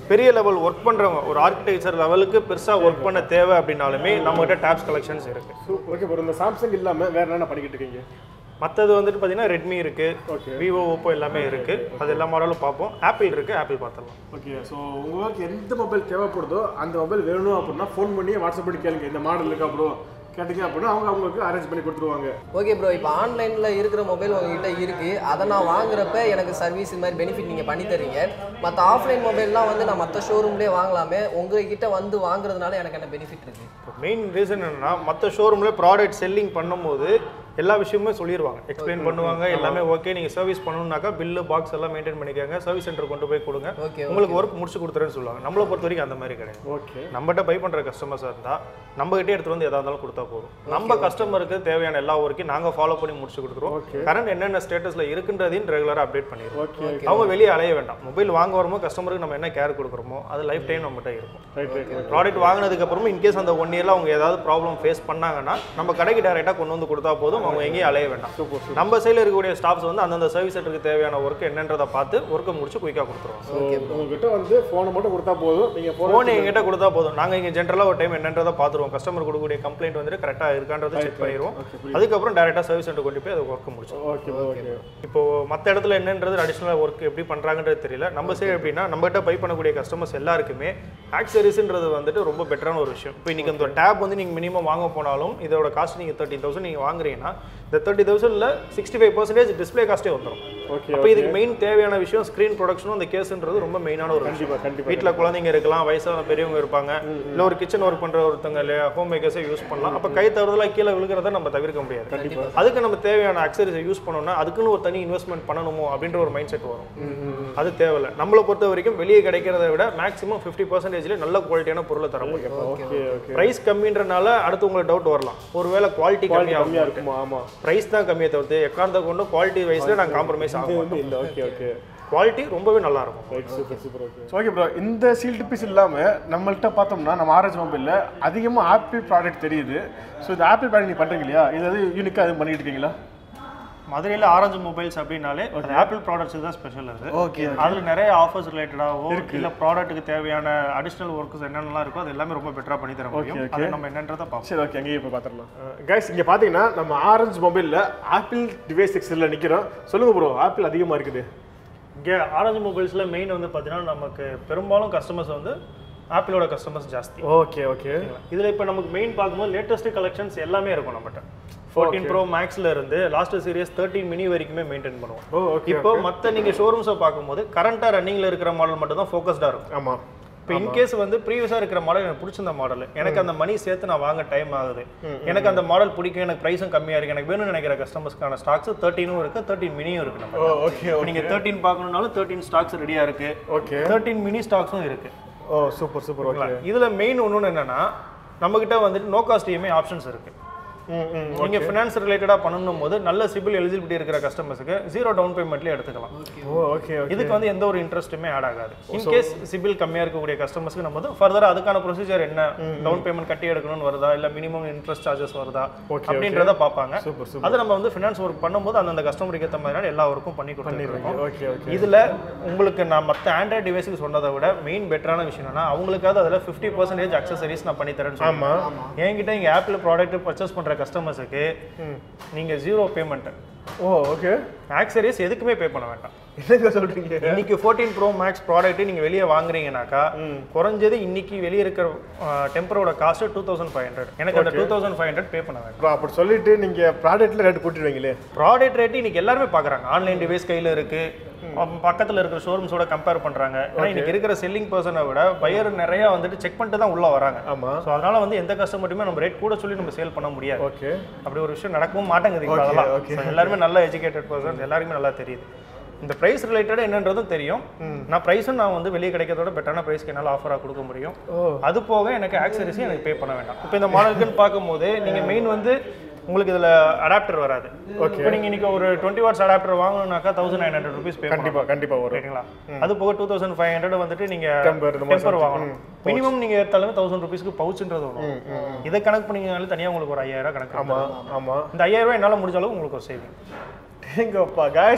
பெரிய லெவல் ஒர்க் பண்ணுறவங்க ஒரு ஆர்கிடெக்சர் லெவலுக்கு பெருசாக ஒர்க் பண்ண தேவை அப்படின்னாலுமே நம்மகிட்ட டேப்ஸ் கலெக்ஷன்ஸ் இருக்குது ஓகே ப்ரோ இந்த சாம்சங் இல்லாமல் வேற என்ன பண்ணிக்கிட்டு இருக்கீங்க மற்றது வந்துட்டு பார்த்தீங்கன்னா ரெட்மி இருக்குது Okay. விவோ ஓப்போ எல்லாமே இருக்குது அது எல்லா மாடலும் பார்ப்போம் ஆப்பிள் இருக்குது ஆப்பிள் பார்த்துடலாம் ஓகே ஸோ உங்களுக்கு எந்த மொபைல் தேவைப்படுதோ அந்த மொபைல் வேணும் அப்படின்னா ஃபோன் பண்ணி வாட்ஸ்அப் பண்ணி கேளுங்க இந்த மாடல் இருக்கா ப்ரோ கேட்டீங்க அப்படின்னா அவங்க அவங்களுக்கு அரேஞ்ச் பண்ணி கொடுத்துருவாங்க ஓகே ப்ரோ இப்போ ஆன்லைனில் இருக்கிற மொபைல் உங்ககிட்ட இருக்குது அதை நான் வாங்குறப்ப எனக்கு சர்வீஸ் இந்த மாதிரி பெனிஃபிட் நீங்கள் பண்ணி தரீங்க மற்ற ஆஃப்லைன் மொபைல்லாம் வந்து நான் மற்ற ஷோரூம்லேயே வாங்கலாமே உங்ககிட்ட வந்து வாங்குறதுனால எனக்கு என்ன பெனிஃபிட் இருக்குது இப்போ மெயின் ரீசன் என்னன்னா மற்ற ஷோரூமில் ப்ராடக்ட் செல்லிங் பண்ணும்போது எல்லா விஷயமுமே சொல்லிடுவாங்க எக்ஸ்பிளைன் பண்ணுவாங்க எல்லாமே ஓகே நீங்கள் சர்வீஸ் பண்ணணும்னாக்கா பில்லு பாக்ஸ் எல்லாம் மெயின்டைன் பண்ணிக்கோங்க சர்வீஸ் சென்டர் கொண்டு போய் கொடுங்க ஓகே உங்களுக்கு ஒர்க் முடிச்சு கொடுத்துறேன்னு சொல்லுவாங்க நம்மளை பொறுத்த வரைக்கும் அந்த மாதிரி கிடையாது ஓகே நம்மகிட்ட பை பண்ணுற கஸ்டமர்ஸாக இருந்தால் நம்மகிட்டே எடுத்துட்டு வந்து எதா இருந்தாலும் கொடுத்தா போதும் நம்ம கஸ்டமருக்கு தேவையான எல்லா ஒர்க்கையும் நாங்கள் ஃபாலோ பண்ணி முடிச்சு கொடுத்துருவோம் கரண்ட் என்னென்ன ஸ்டேட்டஸில் இருக்குன்றதையும் ரெகுலராக அப்டேட் பண்ணிடுவோம் ஓகே அவங்க வெளியே அலைய வேண்டாம் மொபைல் வாங்க வரும்போது கஸ்டமருக்கு நம்ம என்ன கேர் கொடுக்குறோமோ அது லைஃப் டைம் நம்மகிட்ட இருக்கும் ரைட் ரைட் ப்ராடக்ட் வாங்கினதுக்கு அப்புறமும் இன்கேஸ் அந்த ஒன் இயர்ல அவங்க ஏதாவது ப்ராப்ளம் ஃபேஸ் பண்ணாங்கன்னா நம்ம கடைக்கு டேரெக்டாக கொண்டு வந்து கொடுத்தா போதும் அவங்க எங்கேயும் அலைய வேண்டாம் நம்ம சைடில் இருக்கக்கூடிய ஸ்டாஃப்ஸ் வந்து அந்தந்த சர்வீஸ் சென்டருக்கு தேவையான ஒர்க் என்னன்றதை பார்த்து ஒர்க்கை முடிச்சு குயிக்காக கொடுத்துருவாங்க ஸோ உங்ககிட்ட வந்து ஃபோனை மட்டும் கொடுத்தா போதும் நீங்கள் ஃபோன் ஃபோன் எங்கிட்ட கொடுத்தா போதும் நாங்கள் இங்கே ஜென்ரலாக ஒரு டைம் என்னன்றதை பார்த்துருவோம் கஸ்டமர் கொடுக்கக்கூடிய கம்ப்ளைண்ட் வந்துட்டு கரெக்டாக இருக்கான்றதை செக் பண்ணிடுவோம் அதுக்கப்புறம் டேரெக்டாக சர்வீஸ் சென்டர் கொண்டு போய் அதை ஒர்க் முடிச்சிடும் ஓகே ஓகே இப்போ மற்ற இடத்துல என்னன்றது அடிஷ்னல் ஒர்க் எப்படி பண்ணுறாங்கன்றது தெரியல நம்ம சைடு எப்படின்னா நம்மகிட்ட பை பண்ணக்கூடிய கஸ்டமர்ஸ் எல்லாருக்குமே ஆக்சரிஸ்ன்றது வந்துட்டு ரொம்ப பெட்டரான ஒரு விஷயம் இப்போ இன்னைக்கு இந்த டேப் வந்து நீங்கள் மினிமம் வாங்க போனாலும் இதோட காஸ்ட் நீங்கள் தேர்ட்டி தௌசண்ட் நீங்கள் வாங்குறீங்கன்னா இந்த தேர்ட்டி தௌசண்டில் சிக்ஸ்டி ஃபைவ் பர்சன்டேஜ் டிஸ்பிளே காஸ்ட்டே வந்துடும் ஓகே அப்போ இதுக்கு மெயின் தேவையான விஷயம் ஸ்க்ரீன் ப்ரொடக்ஷனும் அந்த கேஸ்ன்றது ரொம்ப மெயினான ஒரு விஷயம் கண்டிப்பாக கண்டிப்பாக வீட்டில் குழந்தைங்க இருக்கலாம் வயசான பெரியவங்க இருப்பாங்க இல்லை ஒரு கிச்சன் ஒர்க் பண்ணுற ஒருத்தங்க இல்லையா ஹோம் மேக்கர்ஸை யூஸ் பண்ணலாம் அப்போ கை தவறுதலாக கீழே விழுகிறத நம்ம தவிர்க்க முடியாது அதுக்கு நம்ம தேவையான அக்சரிஸை யூஸ் பண்ணோம்னா அதுக்குன்னு ஒரு தனி இன்வெஸ்ட்மெண்ட் பண்ணணுமோ அப்படின்ற ஒரு மைண்ட் செட் வரும் அது தேவையில்ல நம்மளை பொறுத்த வரைக்கும் வெளியே கிடைக்கிறத விட மேக்ஸிமம் ஃபிஃப்டி பர்சன்டேஜ்ல நல்ல குவாலிட்டியான பொருளை தர முடியும் ஓகே ஓகே பிரைஸ் கம்மின்றனால அடுத்து உங்களுக்கு டவுட் வரலாம் ஒருவேளை குவாலிட்டி கம்மியாகும் கம்மியாக இருக்குமா ஆமாம் பிரைஸ் தான் கம்மியை தவிர்த்து எக்காரணத்தை கொண்டு குவாலிட்டி வைஸ்ல நாங்கள் காம்ப்ரமைஸ் ஆகும் வந்து இல்லை ஓகே ஓகே குவாலிட்டி ரொம்பவே நல்லா இருக்கும் right super super okay okay bro இந்த சீல்டு பீஸ் இல்லாமல் நம்மள்ட்ட பார்த்தோம்னா நம்ம ஆரஞ்சு மொபைலில் அதிகமாக ஆப்பிள் ப்ராடக்ட் தெரியுது ஸோ இந்த ஆப்பிள் ப்ராடக்ட் நீங்கள் பண்ணுறீங்க இல்லையா இது வந்து யூனிக்காக எதுவும் பண்ணிட்டு இருக்கீங்களா மதுரையில் ஆரஞ்சு மொபைல்ஸ் அப்படின்னாலே அது ஆப்பிள் ப்ராடக்ட்ஸ் தான் ஸ்பெஷல் அது ஓகே அதுல நிறைய ஆஃபர்ஸ் ரிலேட்டடாகவோ இல்ல ப்ராடக்ட்டுக்கு தேவையான அடிஷ்னல் ஒர்க்ஸ் என்னென்னலாம் இருக்கோ அது எல்லாமே ரொம்ப பெட்டரா பண்ணி தர முடியும் Okay, okay. அது நம்ம என்னன்றதை பார்ப்போம் சரி ஓகே அங்கேயே இப்போ பார்த்துடலாம் கைஸ் இங்கே பார்த்தீங்கன்னா நம்ம ஆரஞ்சு மொபைலில் ஆப்பிள் டிவைஸ் செக்ஷனில் நிற்கிறோம் சொல்லுங்கள் ப்ரோ ஆப்பிள் அதிகமாக இருக்குது இங்கே ஆரஞ்சு மொபைல்ஸ்ல மெயின் வந்து பார்த்தீங்கன்னா நமக்கு பெரும்பாலும் கஸ்டமர்ஸ் வந்து ஆப்பிளோட கஸ்டமர்ஸ் ஜாஸ்தி ஓகே ஓகே இதுல இப்போ நமக்கு மெயின் பார்க்கும்போது லேட்டஸ்ட் கலெக்ஷன்ஸ் எல்லாமே இருக்கும் நம்மகிட்ட ஃபோர்டீன் ப்ரோ மேக்ஸ்ல இருந்து லாஸ்ட் சீரியஸ் தேர்ட்டின் மினி வரைக்குமே மெயின்டைன் பண்ணுவோம் ஓ ஓகே இப்போ மற்ற நீங்க ஷோரூம்ஸை பார்க்கும்போது கரண்டா ரன்னிங்ல இருக்கிற மாடல் மட்டும் தான் ஃபோக்கஸ்டா இருக்கும் ஆமாம் இப்போ இன்கேஸ் வந்து ப்ரீவியஸாக இருக்கிற மாடல் எனக்கு பிடிச்சிருந்த மாடல் எனக்கு அந்த மணி சேர்த்து நான் வாங்க டைம் ஆகுது எனக்கு அந்த மாடல் பிடிக்கும் எனக்கு ப்ரைஸும் கம்மியாக இருக்கு எனக்கு வேணும்னு நினைக்கிற கஸ்டமர்ஸ்க்கான ஸ்டாக்ஸ் தேர்ட்டினும் இருக்கு தேர்ட்டின் மினியும் இருக்கு நம்ம ஓ ஓகே இப்போ நீங்கள் தேர்ட்டின் பார்க்கணுன்னாலும் தேர்ட்டின் ஸ்டாக்ஸ் ரெடியாக இருக்கு ஓகே தேர்ட்டின் மினி ஸ்டாக்ஸும் இருக்கு ஓ சூப்பர் சூப்பர் ஓகே இதுல மெயின் ஒன்று என்னன்னா நம்மகிட்ட வந்துட்டு நோ காஸ்ட் இஎம்ஐ ஆப்ஷன்ஸ் இருக்கு ம் ம் நீங்க ஃபினான்ஸ் ரிலேட்டடாக பண்ணணும் போது நல்ல சிபில் எலிஜிபிலிட்டி இருக்கிற கஸ்டமர்ஸுக்கு ஜீரோ டவுன் பேமெண்ட்லேயே எடுத்துக்கலாம் ஓ ஓகே ஓகே இதுக்கு வந்து எந்த ஒரு இன்ட்ரெஸ்ட்டுமே ஆட் ஆகாது இன்கேஸ் சிபில் கம்மியா இருக்கக்கூடிய கஸ்டமர்ஸ்க்கு நம்ம வந்து ஃபர்தரா அதுக்கான ப்ரொசீஜர் என்ன டவுன் பேமெண்ட் கட்டி எடுக்கணும்னு வருதா இல்ல மினிமம் இன்ட்ரெஸ்ட் சார்ஜஸ் வருதா அப்படின்றத பார்ப்பாங்க சூப்பர் சூப்பர் அது நம்ம வந்து ஃபினான்ஸ் ஒர்க் பண்ணும்போது அந்தந்த கஸ்டமருக்கு ஏற்ற மாதிரியான எல்லா ஒர்க்கும் பண்ணி கொடுத்துருக்கோம் ஓகே ஓகே இதுல உங்களுக்கு நான் மற்ற ஆண்ட்ராய்ட் டிவைஸுக்கு சொன்னதை விட மெயின் பெட்டரான விஷயம் என்னன்னா அவங்களுக்காவது அதில் ஃபிஃப்டி பர்சன்டேஜ் அக்சசரிஸ் நான் பண்ணி தரேன்னு ஆமா என்கிட்ட இங்க ஆப்பிள் ப்ராடக்ட் பர்ச்சேஸ் பண்ற கஸ்டமர்ஸுக்கு நீங்க zero payment oh okay accessories எதுக்குமே பே பண்ண வேண்டாம் என்னங்க சொல்றீங்க இன்னைக்கு ஃபோர்டீன் ப்ரோ மேக்ஸ் ப்ராடக்ட் நீங்க வெளியே வாங்குறீங்கனாக்கா குறைஞ்சது இன்னைக்கு வெளியே இருக்கிற டெம்பரோட cost two thousand five hundred எனக்கு அந்த two thousand five hundred pay பண்ண வேண்டாம் ப்ரோ அப்படி சொல்லிட்டு நீங்க ப்ராடக்ட்ல ரேட் கூட்டிடுவீங்களே ப்ராடக்ட் ரேட் இன்னைக்கு எல்லாருமே பார்க்குறாங்க ஆன்லைன் டிவைஸ் கையில் இருக்கு அப்ப பக்கத்துல இருக்கிற ஷோரூம்ஸோட கம்பேர் பண்றாங்க ஏன்னா இன்னைக்கு இருக்கிற செல்லிங் பர்சனை விட பையர் நிறைய வந்துட்டு செக் பண்ணிட்டு தான் உள்ள வராங்க ஆமா ஸோ அதனால வந்து எந்த கஸ்டமர்ட்டுமே நம்ம ரேட் கூட சொல்லி நம்ம சேல் பண்ண முடியாது ஓகே அப்படி ஒரு விஷயம் நடக்கவும் மாட்டேங்குது இப்போ Okay, அதெல்லாம் okay. So, எல்லாருமே நல்ல எஜுகேட்டட் பர்சன்ஸ் எல்லாருக்குமே நல்லா தெரியுது இந்த ப்ரைஸ் ரிலேட்டட் என்னன்றதும் தெரியும் நான் ப்ரைஸும் நான் வந்து வெளியே கிடைக்கிறதோட பெட்டரான ப்ரைஸ்க்கு என்னால் ஆஃபராக கொடுக்க முடியும் ஓ அது போக எனக்கு ஆக்சரிஸும் எனக்கு பே பண்ண வேண்டாம் இப்போ இந்த மாடலுக்குன்னு பார்க்கும்போது நீங்கள் மெயின் வந்து உங்களுக்கு இதில் அடாப்டர் வராது Okay. இப்போ நீங்கள் இன்னைக்கு ஒரு டுவெண்ட்டி வாட்ஸ் அடாப்டர் வாங்கணும்னாக்கா thousand nine hundred rupees pay கண்டிப்பா கண்டிப்பா வரும் சரிங்களா அது போக டூ தௌசண்ட் ஃபைவ் ஹண்ட்ரட் வந்துட்டு நீங்க Temper இந்த மாதிரி டெம்பர் வாங்கணும் மினிமம் நீங்க எடுத்தாலுமே தௌசண்ட் ருபீஸ்க்கு பவுச்சுன்றது வரும் இதை கணக்கு பண்ணீங்கனாலே தனியா உங்களுக்கு ஒரு ஐயாயிரம் ரூபாய் கணக்கு ஆமா ஆமா இந்த ஐயாயிரம் ரூபாய் என்னால முடிஞ்ச அளவுக்கு உங்களுக்கு ஒரு சேவிங் எங்கப்பா guys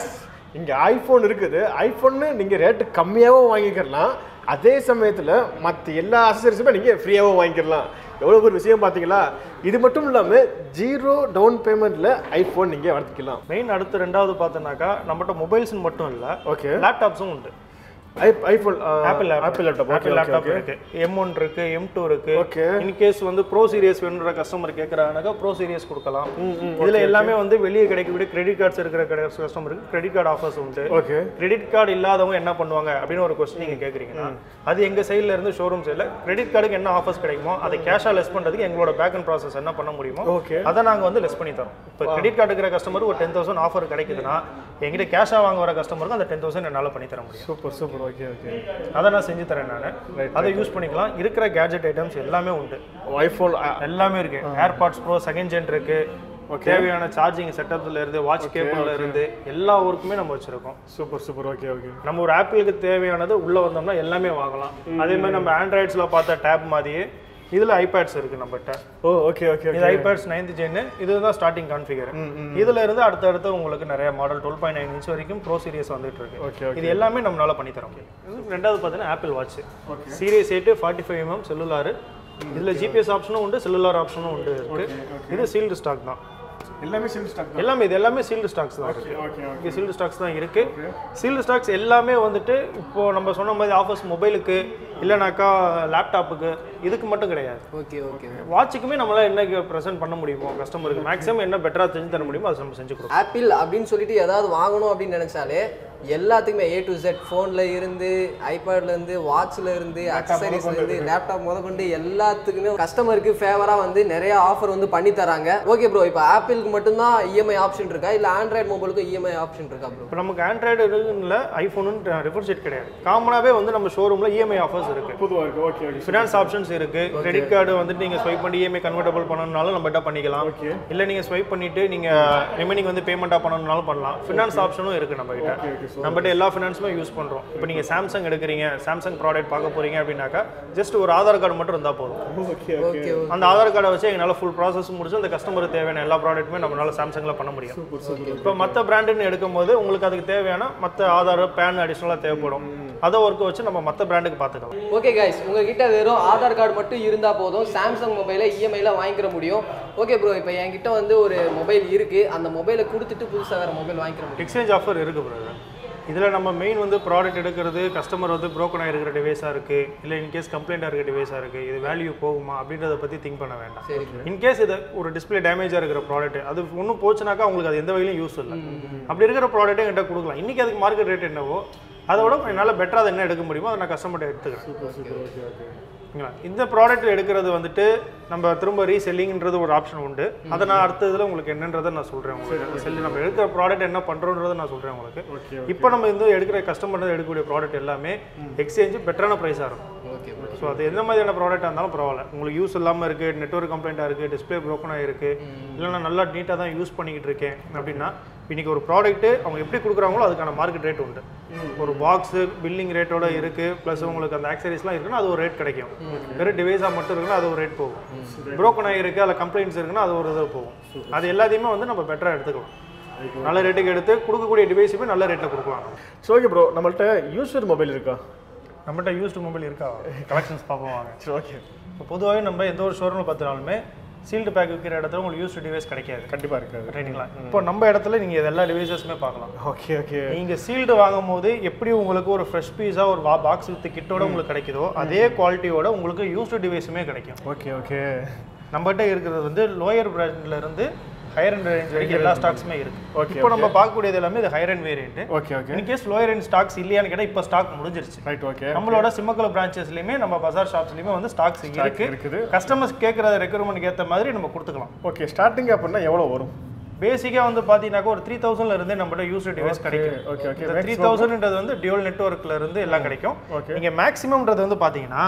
இங்கே ஐஃபோன் இருக்குது ஐஃபோன்னு நீங்கள் ரேட்டு கம்மியாகவும் வாங்கிக்கலாம் அதே சமயத்தில் மற்ற எல்லா அசசரிஸுமே நீங்கள் ஃப்ரீயாகவும் வாங்கிக்கலாம் எவ்வளோ ஒரு விஷயம் பார்த்தீங்களா இது மட்டும் இல்லாமல் ஜீரோ டவுன் பேமெண்ட்டில் ஐஃபோன் நீங்கள் வளர்த்துக்கலாம் மெயின் அடுத்து ரெண்டாவது பார்த்தோன்னாக்கா நம்மகிட்ட மொபைல்ஸ் மட்டும் இல்லை ஓகே லேப்டாப்ஸும் உண்டு I iPhone Apple Apple laptop okay Apple okay laptop okay இருக்கு எம் ஒன் இருக்கு எம் டூ இருக்கு Okay. இன்கேஸ் வந்து ப்ரோ சீரியஸ் வேணுன்ற கஸ்டமர் கேட்குறாங்கனாக்கா ப்ரோ சீரியஸ் கொடுக்கலாம் இதுல எல்லாமே வந்து வெளியே கிடைக்கக்கூடிய கிரெடிட் கார்ட்ஸ் இருக்கிற கஸ்டமருக்கு கிரெடிட் கார்டு ஆஃபர்ஸ் உண்டு ஓகே கிரெடிட் கார்டு இல்லாதவங்க என்ன பண்ணுவாங்க அப்படின்னு ஒரு கொஸ்டின் நீங்க கேக்குறீங்கன்னா அது எங்க சைடுல இருந்து ஷோரூம் சைடுல கிரெடிட் கார்டுக்கு என்ன ஆஃபர்ஸ் கிடைக்குமோ அதை கேஷா லெஸ் பண்றதுக்கு எங்களோட பேக் அண்ட் ப்ராசஸ் என்ன பண்ண முடியுமோ Okay. அதை நாங்க வந்து லெஸ் பண்ணி தரோம் இப்போ கிரெடிட் கார்டு இருக்கிற கஸ்டமர் ஒரு டென் தௌசண்ட் ஆஃபர் கிடைக்குதுன்னா எங்கிட்ட கேஷா வாங்க வர கஸ்டமருக்கு அந்த டென் தௌசண்ட் என்னால பண்ணி தர முடியும் சூப்பர் சூப்பர் ஓகே ஓகே அதை நான் செஞ்சு தரேன் நான் அதை யூஸ் பண்ணிக்கலாம் இருக்கிற கேஜெட் ஐட்டம்ஸ் எல்லாமே உண்டு ஐஃபோன் எல்லாமே இருக்கு ஏர்பாட்ஸ் ப்ரோ செகண்ட் ஜென் இருக்கு தேவையான சார்ஜிங் செட்டப்ல இருந்து வாட்ச் கேபிள்ல இருந்து எல்லா ஒர்க்குமே நம்ம வச்சிருக்கோம் சூப்பர் சூப்பர் ஓகே ஓகே நம்ம ஒரு ஆப்பிளுக்கு தேவையானது உள்ள வந்தோம்னா எல்லாமே வாங்கலாம் அதே மாதிரி நம்ம ஆண்ட்ராய்ட்ஸ்ல பார்த்த டேப் மாதிரியே இதுல ஐபேட்ஸ் இருக்கு நம்மகிட்ட ஓ ஓகே ஓகே இது ஐபேட்ஸ் நைன்த் ஜென் இதுதான் ஸ்டார்டிங் கான்ஃபிகர் இதுல இருந்து அடுத்தடுத்து உங்களுக்கு நிறைய model twelve point nine inch வரைக்கும் ப்ரோ சீரியஸ் வந்துட்டு இருக்கு ஓகே இது எல்லாமே நம்மளால பண்ணி தர முடியும் இது ரெண்டாவது பார்த்தீங்கன்னா Apple watch series eight forty five MM cellular இதுல ஜிபிஎஸ் ஆப்ஷனும் உண்டு செல்லுலார் ஆப்ஷனும் உண்டு இருக்கு இது சீல்டு ஸ்டாக் தான் எல்லாமே சில் ஸ்டாக் எல்லாமே இது எல்லாமே சீல்டு ஸ்டாக்ஸ் தான் இருக்கு ஓகே இங்கே சீல்டு ஸ்டாக்ஸ் தான் இருக்கு சீல்டு ஸ்டாக்ஸ் எல்லாமே வந்துட்டு இப்போ நம்ம சொன்ன மாதிரி ஆஃபர்ஸ் மொபைலுக்கு இல்லைனாக்கா லேப்டாப்புக்கு இதுக்கு மட்டும் கிடையாது ஓகே ஓகே வாட்சுக்குமே நம்மளால என்ன ப்ரெசென்ட் பண்ண முடியுமோ கஸ்டமருக்கு மேக்ஸிமம் என்ன பெட்டரா செஞ்சு தர முடியுமோ அதை நம்ம செஞ்சு கொடுப்போம் ஆப்பிள் அப்படின்னு சொல்லிட்டு ஏதாவது வாங்கணும் அப்படின்னு நினைச்சாலே எல்லாத்துக்குமே ஏ டு Z ஃபோனில் இருந்து ஐபேட்ல இருந்து வாட்ச்ல இருந்து அக்சசரிஸ்ல இருந்து லேப்டாப் முதற்கொண்டு எல்லாத்துக்குமே கஸ்டமருக்கு ஃபேவராக வந்து நிறைய ஆஃபர் வந்து பண்ணி தராங்க ஓகே ப்ரோ இப்போ ஆப்பிளுக்கு மட்டும்தான் இஎம்ஐ ஆப்ஷன் இருக்கா இல்லை ஆண்ட்ராய்டு மொபைலுக்கும் இஎம்ஐ ஆப்ஷன் இருக்கா ப்ரோ இப்போ நமக்கு ஆண்ட்ராய்டு இல்லை ஐஃபோனு ரெஃபர்ஷேட் கிடையாது காமனாகவே வந்து நம்ம ஷோரூமில் இஎம்ஐ ஆஃபர்ஸ் இருக்கு புதுவா இருக்கு ஓகே ஓகே ஃபினான்ஸ் ஆப்ஷன்ஸ் இருக்கு கிரெடிட் கார்டு வந்துட்டு நீங்க ஸ்வைப் பண்ணி இஎம்ஐ கன்வெர்டபிள் பண்ணணும்னாலும் நம்ம கிட்ட பண்ணிக்கலாம் Okay. இல்ல நீங்க ஸ்வைப் பண்ணிட்டு நீங்க ரிமைனிங் வந்து பேமெண்ட்டாக பண்ணணும்னாலும் பண்ணலாம் ஃபினான்ஸ் ஆப்ஷனும் இருக்கு நம்ம கிட்ட நம்ம கிட்ட எல்லா ஃபினான்ஸுமே யூஸ் பண்றோம் இப்போ நீங்க சாம்சங் எடுக்கிறீங்க சாம்சங் ப்ராடக்ட் பார்க்க போறீங்க அப்படின்னாக்கா ஜஸ்ட் ஒரு ஆதார் கார்டு மட்டும் இருந்தா போதும் ஓகே ஓகே ஓகே அந்த ஆதார் கார்டை வச்சு எங்களால் ஃபுல் ப்ராசஸ் முடிச்சு அந்த கஸ்டமருக்கு தேவையான எல்லா ப்ராடக்ட்டுமே நம்மளால சாம்சங்ல பண்ண முடியும் இப்போ மற்ற பிராண்டுன்னு எடுக்கும்போது உங்களுக்கு அதுக்கு தேவையான மற்ற ஆதார் பேன் அடிஷ்னலாக தேவைப்படும் அதை ஒர்க்கை வச்சு நம்ம மற்ற பிராண்டுக்கு பார்த்துக்கலாம் ஓகே கைஸ் உங்ககிட்ட வெறும் ஆதார் கார்டு மட்டும் இருந்தால் போதும் சாம்சங் மொபைலை இஎம்ஐல வாங்கிக்கிற முடியும் ஓகே ப்ரோ இப்போ என்கிட்ட வந்து ஒரு மொபைல் இருக்கு அந்த மொபைலை கொடுத்துட்டு புதுசாக வேற மொபைல் வாங்கிக்கிற முடியும் எக்ஸ்சேஞ்ச் ஆஃபர் இருக்கு பிரதர் இதில் நம்ம மெயின் வந்து ப்ராடக்ட் எடுக்கிறது கஸ்டமர் வந்து broken ஆகிருக்கிற டிவைஸாக இருக்குது இல்லை இன்கேஸ் கம்ப்ளைண்ட்டாக இருக்கிற டிவைஸாக இருக்குது இது வேல்யூ போகுமா அப்படின்றத பற்றி திங்க் பண்ண வேண்டாம் சரி இன்கேஸ் இது ஒரு டிஸ்பிளே டேமேஜாக இருக்கிற ப்ராடக்ட் அது ஒன்றும் போச்சுனாக்கா உங்களுக்கு அது எந்த வகையிலும் யூஸ் இல்லை அப்படி இருக்கிற ப்ராடக்ட்டே என்கிட்ட கொடுக்கலாம் இன்றைக்கி அதுக்கு மார்க்கெட் ரேட் என்னவோ அதை விட என்னால் பெட்டராக அதை என்ன எடுக்க முடியுமோ அதை நான் கஸ்டமர்கிட்ட எடுத்துக்கிறேன் ஓகேங்களா இந்த ப்ராடக்ட் எடுக்கிறது வந்துட்டு நம்ம திரும்ப ரீசெல்லிங்ன்றது ஒரு ஆப்ஷன் உண்டு அதை நான் அடுத்த இதில் உங்களுக்கு என்னன்றதை நான் சொல்கிறேன் உங்களுக்கு செல்லி நம்ம எடுக்கிற ப்ராடக்ட் என்ன பண்ணுறோன்றதை நான் சொல்கிறேன் உங்களுக்கு இப்போ நம்ம இந்த எடுக்கிற கஸ்டமர் எடுக்கக்கூடிய ப்ராடக்ட் எல்லாமே எக்ஸ்சேஞ்சு பெட்டரான ப்ரைஸாக இருக்கும் ஓகே ஸோ அது எந்த மாதிரியான ப்ராடக்டாக இருந்தாலும் பரவாயில்ல உங்களுக்கு யூஸ் இல்லாமல் இருக்குது நெட்ஒர்க் கம்ப்ளைண்ட்டாக இருக்குது டிஸ்பிளே ப்ரோக்கனாக இருக்குது இல்லை நான் நல்லா நீட்டாக தான் யூஸ் பண்ணிக்கிட்டு இருக்கேன் அப்படின்னா இன்னைக்கு ஒரு ப்ராடக்ட்டு அவங்க எப்படி கொடுக்குறாங்களோ அதுக்கான மார்க்கெட் ரேட் உண்டு ஒரு பாக்ஸு பில்லிங் ரேட்டோட இருக்குது ப்ளஸ் உங்களுக்கு அந்த ஆக்சரிஸ்லாம் இருக்குன்னா அது ஒரு ரேட் கிடைக்கும் வெறும் டிவைஸாக மட்டும் இருக்குன்னா அது ஒரு ரேட் போகும் ப்ரோக்கன் ஆகிருக்கு அதில் கம்ப்ளைண்ட்ஸ் இருக்குன்னா அது ஒரு இது போகும் அது எல்லாத்தையுமே வந்து நம்ம பெட்டராக எடுத்துக்கலாம் நல்ல ரேட்டுக்கு எடுத்து கொடுக்கக்கூடிய டிவைஸுமே நல்ல ரேட்டில் கொடுக்கலாம் சரி ஓகே ப்ரோ நம்மள்ட்ட யூஸ்வர் மொபைல் இருக்கா நம்மகிட்ட யூஸ்டு மொபைல் இருக்கா கலெக்ஷன்ஸ் பார்ப்போம் வாங்க சரி ஓகே இப்போ பொதுவாகவே நம்ம எந்த ஒரு ஷோரூமில் பார்த்தாலுமே சீல்டு பேக் விற்கிற இடத்துல உங்களுக்கு யூஸ்டு டிவைஸ் கிடைக்காது கண்டிப்பாக இருக்காது ரைட்டுங்களா இப்போ நம்ம இடத்துல நீங்கள் இது எல்லா டிவைசஸுமே பார்க்கலாம் ஓகே ஓகே நீங்கள் சீல்டு வாங்கும் போது எப்படி உங்களுக்கு ஒரு ஃப்ரெஷ் பீஸாக ஒரு பாக்ஸ் வித் கிட்டோட உங்களுக்கு கிடைக்குதோ அதே குவாலிட்டியோட உங்களுக்கு யூஸ்டு டிவைஸுமே கிடைக்கும் ஓகே ஓகே நம்மகிட்ட இருக்கிறது வந்து லோயர் பிராண்ட்ல இருந்து ஹையர் அண்ட் ரேஞ்ச் வரைக்கும் எல்லா ஸ்டாக்ஸுமே இருக்கு Okay, இப்போ நம்ம பார்க்கக்கூடியது எல்லாமே இது higher end variant okay okay in case lower end stocks இல்லையான்னு கேட்டால் இப்போ ஸ்டாக் முடிஞ்சிருச்சு ரைட் ஓகே நம்மளோட சிம்மக்கல பிரான்ச்சஸ்லையுமே நம்ம பஜார் ஷாப்ஸ்லையுமே வந்து ஸ்டாக்ஸ் இருக்கு இருக்குது. கஸ்டமர்ஸ் கேட்குற ரெக்குயர்மெண்ட்க்கு ஏற்ற மாதிரி நம்ம கொடுத்துக்கலாம் ஓகே ஸ்டார்டிங் அப்படின்னா எவ்வளோ வரும் பேசிக்காக வந்து பார்த்தீங்கன்னாக்கா ஒரு த்ரீ தௌசண்ட்ல இருந்தே நம்மகிட்ட யூசர் டிவைஸ் கிடைக்கும் ஓகே ஓகே இந்த த்ரீ தௌசண்ட்ன்றது வந்து டியூல் நெட்ஒர்க்ல இருந்து எல்லாம் கிடைக்கும் Okay. நீங்க மேக்ஸிமம்ன்றது வந்து பார்த்தீங்கன்னா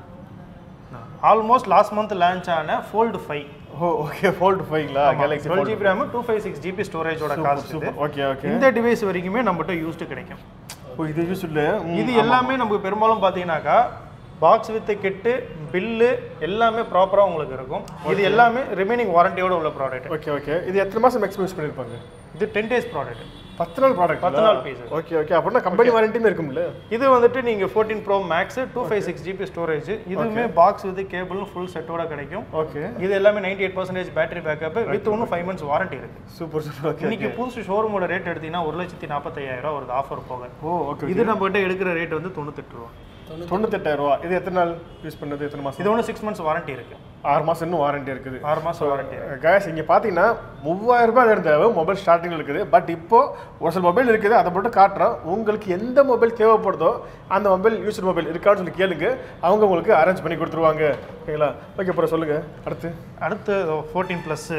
ஆல்மோஸ்ட் லாஸ்ட் மந்த் லான்ச் ஆன fold five oh okay fold ஃபைவ்ங்களா Galaxy twelve GB RAM two five six GB ஸ்டோரேஜோட காஸ்ட் சூப்பர் ஓகே ஓகே இந்த டிவைஸ் வரைக்குமே நம்மகிட்ட யூஸ்டு கிடைக்கும் ஓ இது யூஸ் இல்லை இது எல்லாமே நமக்கு பெரும்பாலும் பார்த்தீங்கன்னாக்கா பாக்ஸ் வித் கிட்டு பில்லு எல்லாமே ப்ராப்பராக உங்களுக்கு இருக்கும் இது எல்லாமே ரிமைனிங் வாரண்டியோட உள்ள ப்ராடக்ட் ஓகே ஓகே இது எத்தனை மாதம் மேக்ஸிமம் யூஸ் பண்ணியிருப்பாங்க இது டென் டேஸ் ப்ராடக்ட் பத்து நாள் ப்ராடக்ட் பத்து நாள் piece. ஓகே ஓகே அப்படின்னா கம்பெனி வாரண்டியுமே இருக்கும்ல இது வந்துட்டு நீங்கள் fourteen pro max two five six GB storage இதுவுமே பாக்ஸ் வித் கேபிள் ஃபுல் செட்டோட கிடைக்கும் ஓகே இது எல்லாமே ninety eight percentage battery backup with ஒன்றும் ஃபைவ் மந்த்ஸ் வாரண்டி இருக்கு சூப்பர் சூப்பர் ஓகே இன்னைக்கு புதுசு ஷோரூமோட ரேட் எடுத்தீங்கன்னா ஒரு லட்சத்தி நாற்பத்தையாயிரம் ரூபா வருது ஆஃபர் போக ஓ ஓகே இது நம்ம கிட்ட எடுக்கிற ரேட் வந்து தொண்ணூத்தெட்டு ரூபா தொண்ணூத்தெட்டாயிரம் ரூபா இது எத்தனை நாள் யூஸ் பண்ணது எத்தனை மாசம் இது ஒன்று சிக்ஸ் மந்த்ஸ் வாரண்டி இருக்கு ஆறு மாசம் இன்னும் வாரண்டி இருக்குது ஆறு மாசம் வாரண்டி கேஸ் இங்கே பார்த்தீங்கன்னா மூவாயிரம் ரூபாய் இருந்த மொபைல் ஸ்டார்டிங்கில் இருக்குது பட் இப்போ ஒரு சில மொபைல் இருக்குது அதை மட்டும் காட்டுறோம் உங்களுக்கு எந்த மொபைல் தேவைப்படுதோ அந்த மொபைல் யூஸ்டு மொபைல் இருக்கான்னு சொல்லி கேளுங்க அவங்க உங்களுக்கு அரேஞ்ச் பண்ணி கொடுத்துருவாங்க ஓகேங்களா ஓகே அப்புறம் சொல்லுங்கள் அடுத்து அடுத்து ஃபோர்டீன் ப்ளஸ்ஸு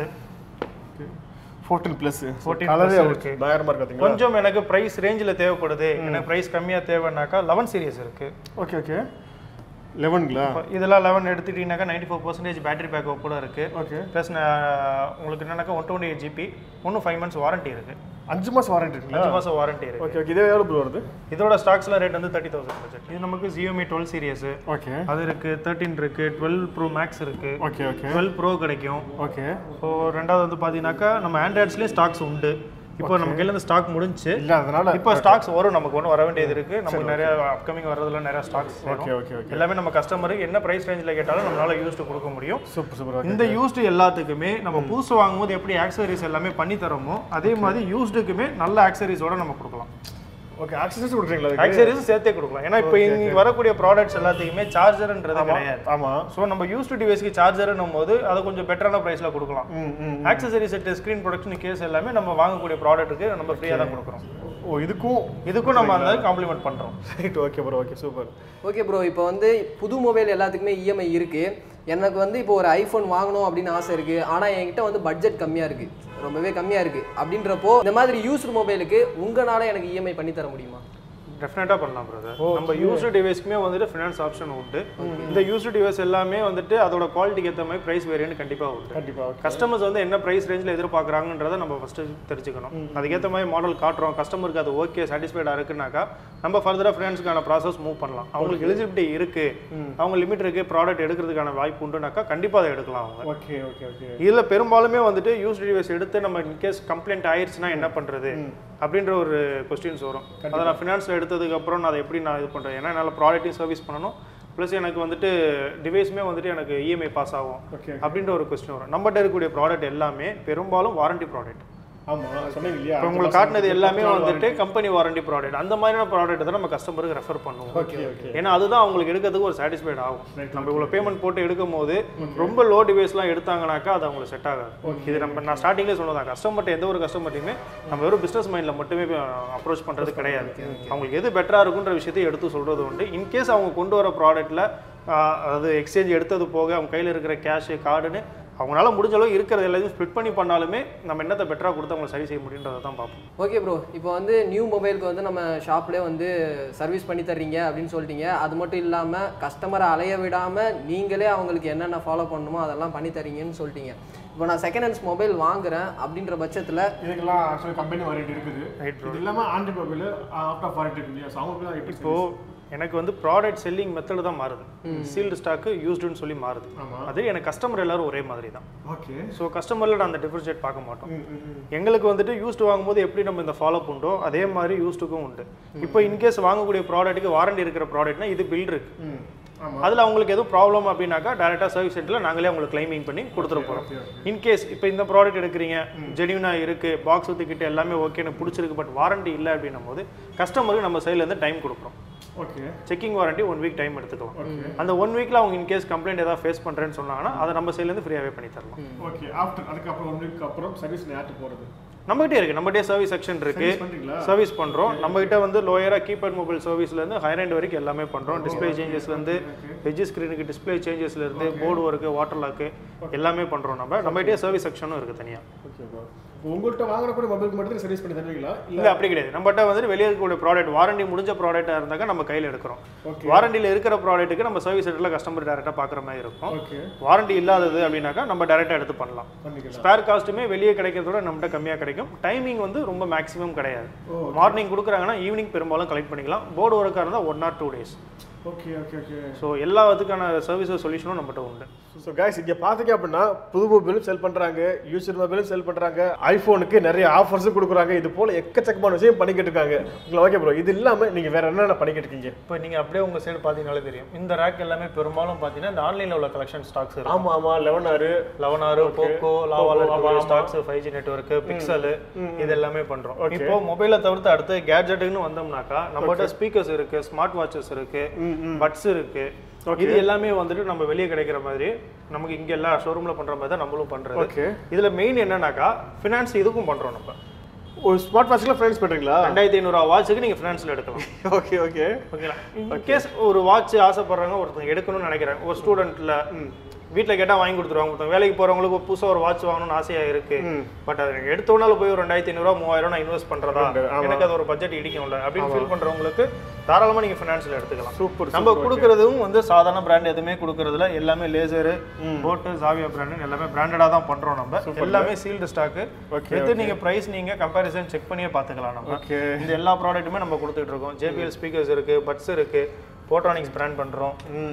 ஃபோர்டீன் ப்ளஸ் 14 கலரே plus இருக்கு. பயங்கரமாக இருக்கு பார்த்தீங்களா கொஞ்சம் எனக்கு ப்ரைஸ் ரேஞ்சில் தேவைப்படுது எனக்கு ப்ரைஸ் கம்மியாக தேவைன்னாக்கா லெவன் சீரியஸ் இருக்கு ஓகே ஓகே லெவனுங்களா இதெல்லாம் லெவன் எடுத்துக்கிட்டீங்கன்னாக்கா ninety four percentage battery backup கூட இருக்கு ஓகே ப்ளஸ் உங்களுக்கு என்னன்னாக்கா ஒன் டுவெண்ட்டி எயிட் ஜிபி ஒன்றும் ஃபைவ் மந்த்ஸ் வாரண்டி இருக்கு அஞ்சு மாதம் வாரண்டி இருக்குங்களா அஞ்சு மாதம் வாரண்டி இருக்கு ஓகே ஓகே இதே எவ்வளோ bill வருது இதோட ஸ்டாக்ஸ்ல ரேட் வந்து தேர்ட்டி தௌசண்ட் பட்ஜெட் இது நமக்கு ஜியோமி டுவெல் சீரியஸ் ஓகே அது இருக்கு தேர்ட்டின் இருக்கு டுவெல் ப்ரோ மேக்ஸ் இருக்கு ஓகே ஓகே டுவெல் ப்ரோ கிடைக்கும் ஓகே ஸோ ரெண்டாவது வந்து பார்த்தீங்கன்னாக்கா நம்ம ஆண்ட்ராய்ட்ஸ்லேயே ஸ்டாக்ஸ் உண்டு இப்போ நம்ம கையில இருந்து ஸ்டாக் முடிஞ்சுச்சு இல்லை அதனால இப்போ ஸ்டாக்ஸ் வரும் நமக்கு ஒன்றும் வர வேண்டியது இருக்கு நமக்கு நிறைய அப்கமிங் வர்றதுல நிறைய ஸ்டாக்ஸ் ஓகே ஓகே ஓகே எல்லாமே நம்ம கஸ்டமருக்கு என்ன பிரைஸ் ரேஞ்சில் கேட்டாலும் நம்மளால யூஸ்டு கொடுக்க முடியும் சூப்பர் சூப்பர் ஓகே இந்த யூஸ்டு எல்லாத்துக்குமே நம்ம புதுசு வாங்கும்போது எப்படி ஆக்சரிஸ் எல்லாமே பண்ணி தரோமோ அதே மாதிரி யூஸ்டுக்குமே நல்ல ஆக்சரிஸோட நம்ம கொடுக்கலாம் ஓகே ஆக்சசரிஸ் கொடுக்குறீங்களா அதுக்கு? ஆக்சரிஸ் சேர்த்தே கொடுக்கலாம் ஏன்னா இப்போ இங்க வரக்கூடிய ப்ராடக்ட்ஸ் எல்லாத்துக்குமே சார்ஜர்ன்றது கிடையாது ஆமா ஸோ நம்ம யூஸ்டு டிவைஸ்க்கு சார்ஜர்னும் போது அதை கொஞ்சம் பெட்டரான ப்ரைஸில் கொடுக்கலாம் ம் ம் accessory set screen protection case எல்லாமே நம்ம வாங்கக்கூடிய ப்ராடக்ட்டுக்கு நம்ம ஃப்ரீயாக தான் கொடுக்குறோம் ஓ இதுக்கும் இதுக்கும் நம்ம அந்த காம்ப்ளிமெண்ட் பண்ணுறோம் right okay bro okay super okay bro இப்போ வந்து புது மொபைல் எல்லாத்துக்குமே இஎம்ஐ இருக்கு எனக்கு வந்து இப்போ ஒரு ஐஃபோன் வாங்கணும் அப்படின்னு ஆசை இருக்கு ஆனால் என்கிட்ட வந்து பட்ஜெட் கம்மியாக இருக்கு ரொம்பவே கம்மியாக இருக்கு அப்படின்றப்போ இந்த மாதிரி யூஸ்டு மொபைலுக்கு உங்களால எனக்கு இஎம்ஐ பண்ணி தர முடியுமா டெஃபினட்டாக பண்ணலாம் பிரதர் நம்ம யூஸ்டு டிவைஸ்க்குமே வந்துட்டு ஃபினான்ஸ் ஆப்ஷன் உண்டு இந்த யூஸ்டு டிவைஸ் எல்லாமே வந்துட்டு அதோட குவாலிட்டிக்கு ஏற்ற மாதிரி ப்ரைஸ் வேரியன்ட் கண்டிப்பாக உண்டு கண்டிப்பா ஓகே கஸ்டமர்ஸ் வந்து என்ன ப்ரைஸ் ரேஞ்சில் எதிர்பார்க்குறாங்கன்றதை நம்ம ஃபஸ்ட்டு தெரிஞ்சுக்கணும் அதுக்கேற்ற மாதிரி மாடல் காட்டுறோம் கஸ்டமருக்கு அது ஓகே சாட்டிஸ்ஃபைடாக இருக்குனாக்கா நம்ம ஃபர்தராக ஃபினான்ஸுக்கான ப்ராசஸ் மூவ் பண்ணலாம் அவங்களுக்கு எலிஜிபிலிட்டி இருக்கு அவங்க லிமிட் இருக்கு ப்ராடக்ட் எடுக்கிறதுக்கான வாய்ப்பு உண்டுனாக்கா கண்டிப்பாக அதை எடுக்கலாம் அவங்க ஓகே ஓகே ஓகே இதில் பெரும்பாலுமே வந்துட்டு யூஸ் டிவைஸ் எடுத்து நம்ம இன்கேஸ் கம்ப்ளைண்ட் ஆயிடுச்சுன்னா என்ன பண்ணுறது அப்படின்ற ஒரு கொஸ்டின்ஸ் வரும் அதை நான் ஃபினான்ஸில் எடுத்ததுக்கு அப்புறம் நான் அதை எப்படி நான் இது பண்ணுறேன் ஏன்னா என்னால் ப்ராடக்ட்டையும் சர்வீஸ் பண்ணணும் ப்ளஸ் எனக்கு வந்துட்டு டிவைஸுமே வந்துட்டு எனக்கு இஎம்ஐ பாஸ் ஆகும் ஓகே அப்படின்ற ஒரு கொஸ்டின் வரும் நம்மகிட்ட இருக்கக்கூடிய ப்ராடக்ட் எல்லாமே பெரும்பாலும் வாரண்டி ப்ராடக்ட் ஆமா சொன்னீங்க இல்லையா இப்போ உங்களுக்கு காட்டினது எல்லாமே வந்துட்டு கம்பெனி வாரண்டி ப்ராடக்ட் அந்த மாதிரியான ப்ராடக்ட் தான் நம்ம கஸ்டமருக்கு ரெஃபர் பண்ணுவோம் ஓகே ஓகே ஏன்னா அதுதான் அவங்களுக்கு எடுக்கிறதுக்கு ஒரு சாட்டிஸ்ஃபைட் ஆகும் நம்ம இவ்வளோ பேமெண்ட் போட்டு எடுக்கும் போது ரொம்ப லோ டிவைஸ்லாம் எடுத்தாங்கனாக்கா அது அவங்களுக்கு செட் ஆகாது இது நம்ம நான் ஸ்டார்டிங்லேயே சொன்னதான் கஸ்டமர்ட்ட எந்த ஒரு கஸ்டமர்ட்டையுமே நம்ம வெறும் பிஸ்னஸ் மைண்டில் மட்டுமே அப்ரோச் பண்ணுறது கிடையாது அவங்களுக்கு எது பெட்டராக இருக்குன்ற விஷயத்தை எடுத்து சொல்கிறது உண்டு இன்கேஸ் அவங்க கொண்டு வர ப்ராடக்ட்டில் அதாவது எக்ஸ்சேஞ்ச் எடுத்தது போக அவங்க கையில் இருக்கிற கேஷு கார்டுன்னு அவங்களால முடிஞ்ச அளவு இருக்கிறது எல்லாத்தையும் ஸ்ப்ளிட் பண்ணி பண்ணாலுமே நம்ம என்னத்தை பெட்டராக கொடுத்து அவங்களை சரி செய்ய முடியுன்றதை தான் பார்ப்போம் ஓகே ப்ரோ இப்போ வந்து நியூ மொபைலுக்கு வந்து நம்ம ஷாப்லேயே வந்து சர்வீஸ் பண்ணி தர்றீங்க அப்படின்னு சொல்லிட்டீங்க அது மட்டும் இல்லாமல் கஸ்டமரை அலைய விடாமல் நீங்களே அவங்களுக்கு என்னென்ன ஃபாலோ பண்ணணுமோ அதெல்லாம் பண்ணி தரீங்கன்னு சொல்லிட்டீங்க இப்போ நான் செகண்ட் ஹேண்ட்ஸ் மொபைல் வாங்குறேன் அப்படின்ற பட்சத்தில் இதுக்கெல்லாம் ஆக்சுவலி கம்பெனி வாரண்டி இருக்குது Right, இது இல்லாமல் Android mobile out of warranty இருக்கு இல்லையா ஸோ அவங்க எப்படி இப்போ எனக்கு வந்து ப்ராடக்ட் செல்லிங் மெத்தட் தான் மாறுது சீல்டு ஸ்டாக்கு யூஸ்டுன்னு சொல்லி மாறுது ஆமா. அது எனக்கு கஸ்டமர் எல்லாரும் ஒரே மாதிரி தான் ஓகே ஸோ கஸ்டமரில் நான் அந்த டிஃபரன்ஷியேட் பார்க்க மாட்டோம் எங்களுக்கு வந்துட்டு யூஸ்டு வாங்கும்போது எப்படி நம்ம இந்த ஃபாலோ பண்ணுறோம் அதே மாதிரி யூஸ்டுக்கும் உண்டு இப்போ இன்கேஸ் வாங்கக்கூடிய ப்ராடக்ட்டுக்கு வாரண்டி இருக்கிற ப்ராடக்ட்னா இது பில் இருக்கு ம் ஆமா அதில் அவங்களுக்கு எதுவும் ப்ராப்ளம் அப்படின்னாக்கா டேரெக்டாக சர்வீஸ் சென்டரில் நாங்களே அவங்களுக்கு கிளைமிங் பண்ணி கொடுத்துட போகிறோம் இன்கேஸ் இப்போ இந்த ப்ராடக்ட் எடுக்கிறீங்க ஜெனியூனாக இருக்குது பாக்ஸ் ஊற்றிக்கிட்டு எல்லாமே ஓகே எனக்கு பிடிச்சிருக்கு பட் வாரண்டி இல்லை அப்படின்னும் போது கஸ்டமருக்கு நம்ம சைட்லேருந்து டைம் கொடுக்குறோம் okay checking warranty one week time எடுத்துக்கலாம் ஓகே அந்த ஒன் வீக்ல அவங்க இன்கேஸ் கம்ப்ளைண்ட் ஏதாவது ஃபேஸ் பண்றேன்னு சொன்னாங்கன்னா அதை நம்ம சைட்லேருந்து ஃப்ரீயாகவே பண்ணி தரலாம் ஓகே ஆஃப்டர் அதுக்கப்புறம் ஒன் வீக் அப்புறம் சர்வீஸ் யார்ட்டு போகிறது நம்மகிட்டே இருக்கு நம்மகிட்டே சர்வீஸ் செக்ஷன் இருக்கு சர்வீஸ் பண்ணுறீங்களா சர்வீஸ் பண்றோம் நம்ம கிட்ட வந்து லோயரா கீபேட் மொபைல் சர்வீஸ்ல இருந்து ஹையர் end வரைக்கும் எல்லாமே பண்றோம் டிஸ்பிளே சேஞ்சஸ்ல இருந்து எஜ் ஸ்கிரீனுக்கு டிஸ்பிளே சேஞ்சஸ்ல இருந்து போர்டு ஒர்க்கு வாட்டர் லாக்கு எல்லாமே பண்றோம் நம்ம நம்மகிட்டே சர்வீஸ் செக்ஷனும் இருக்கு தனியா ஓகே ப்ரோ இப்போ உங்கள்கிட்ட வாங்குற கூட மொபைலுக்கு மட்டும் சர்வீஸ் பண்ணி தருவீங்களா இல்லை இல்ல அப்படி கிடையாது நம்மகிட்ட வந்து வெளியே இருக்கக்கூடிய ப்ராடக்ட் வாரண்டி முடிஞ்ச ப்ராடக்ட்டா இருந்தாக்கா நம்ம கையில எடுக்கிறோம் ஓகே வாரண்டியில் இருக்கிற ப்ராடக்ட்டுக்கு நம்ம சர்வீஸ் சென்டர்ல கஸ்டமர் டேரெக்டாக பார்க்குற மாதிரி இருக்கும் ஓகே வாரண்டி இல்லாதது அப்படின்னாக்கா நம்ம டேரெக்டாக எடுத்து பண்ணலாம் பண்ணிக்கலாம் ஸ்பேர் காஸ்ட்டுமே வெளியே கிடைக்கிறதோட நம்மகிட்ட கம்மியாக கிடைக்கும் டைமிங் வந்து ரொம்ப மேக்ஸிமம் கிடையாது ஓ மார்னிங் கொடுக்குறாங்கன்னா ஈவினிங் பெரும்பாலும் கலெக்ட் பண்ணிக்கலாம் போர்டு ஒர்க்காக இருந்தால் one or two days okay okay okay so எல்லாத்துக்கான சர்வீஸ் சொல்யூஷனும் நம்மகிட்ட உண்டு ஸோ guys இங்கே பார்த்தீங்க அப்படின்னா புது மொபைலும் செல் பண்ணுறாங்க யூஸ்டு மொபைலும் செல் பண்ணுறாங்க ஐஃபோனுக்கு நிறைய ஆஃபர்ஸும் கொடுக்குறாங்க இது போல் எக்கச்சக்கமான விஷயம் பண்ணிக்கிட்டு இருக்காங்க உங்களை ஓகே ப்ரோ இது இல்லாமல் நீங்கள் வேற என்னென்ன பண்ணிக்கிட்டு இருக்கீங்க இப்போ நீங்கள் அப்படியே உங்கள் சைடு பார்த்தீங்கனாலே தெரியும் இந்த ரேக் எல்லாமே பெரும்பாலும் பார்த்தீங்கன்னா இந்த ஆன்லைனில் உள்ள கலெக்ஷன் ஸ்டாக்ஸ் இருக்கும் ஆமாம் ஆமாம் லெவன் ஆறு லெவன் ஆறு போக்கோ லாவால stocks five G network Pixel இது எல்லாமே பண்றோம் இப்போ மொபைலை தவிர்த்து அடுத்து கேட்ஜெட்டுன்னு வந்தோம்னாக்கா நம்மகிட்ட ஸ்பீக்கர்ஸ் இருக்கு ஸ்மார்ட் வாட்சஸ் இருக்கு பட்ஸ் இருக்கு இது எல்லாமே வந்துட்டு நம்ம வெளியே கிடைக்கிற மாதிரி நமக்கு இங்க எல்லா ஷோரூம்ல பண்ற மாதிரி தான் நம்மளும் பண்றது ஓகே இதுல மெயின் என்னன்னாக்கா ஃபினான்ஸ் இதுக்கும் பண்றோம் நம்ம ஒரு ஸ்மார்ட் வாட்ச்லாம் ஃப்ரெண்ட்ஸ் பண்ணுறீங்களா ரெண்டாயிரத்தி ஐநூறுவா வாட்சுக்கு நீங்க ஃபினான்ஸ்ல எடுக்கலாம் ஓகே ஓகே ஓகேங்களா இன்கேஸ் ஒரு வாட்ச் ஆசைப்படுறாங்க ஒருத்தங்க எடுக்கணும்னு நினைக்கிறாங்க ஒரு ஸ்டூடெண்ட்ல வீட்டில் கேட்டால் வாங்கி கொடுத்துருவாங்க ஒருத்தங்க வேலைக்கு போறவங்களுக்கு புதுசாக ஒரு வாட்ச் வாங்கணும்னு ஆசையா இருக்கு பட் அது எனக்கு எடுத்த உடனே போய் ஒரு ரெண்டாயிரத்தி ஐநூறுவா மூவாயிரம் நான் இன்வெஸ்ட் பண்றதா எனக்கு அது ஒரு பட்ஜெட் இடிக்கும்ல அப்படின்னு ஃபீல் பண்றவங்களுக்கு தாராளமா நீங்க ஃபினான்ஷியல் எடுத்துக்கலாம் சூப்பர் நம்ம கொடுக்கறதும் வந்து சாதாரண பிராண்ட் எதுவுமே கொடுக்கறதுல எல்லாமே லேசரு போட்டு ஜாவியா பிராண்ட் எல்லாமே பிராண்டடா தான் பண்றோம் நம்ம எல்லாமே சீல்டு ஸ்டாக்கு எடுத்து நீங்க பிரைஸ் நீங்க கம்பேரிசன் செக் பண்ணியே பார்த்துக்கலாம் நம்ம ஓகே இந்த எல்லா ப்ராடக்ட்டுமே நம்ம கொடுத்துட்டு இருக்கோம் ஜேபிஎல் ஸ்பீக்கர்ஸ் இருக்கு பட்ஸ் இருக்கு போட்ரானிக்ஸ் பிராண்ட் பண்றோம்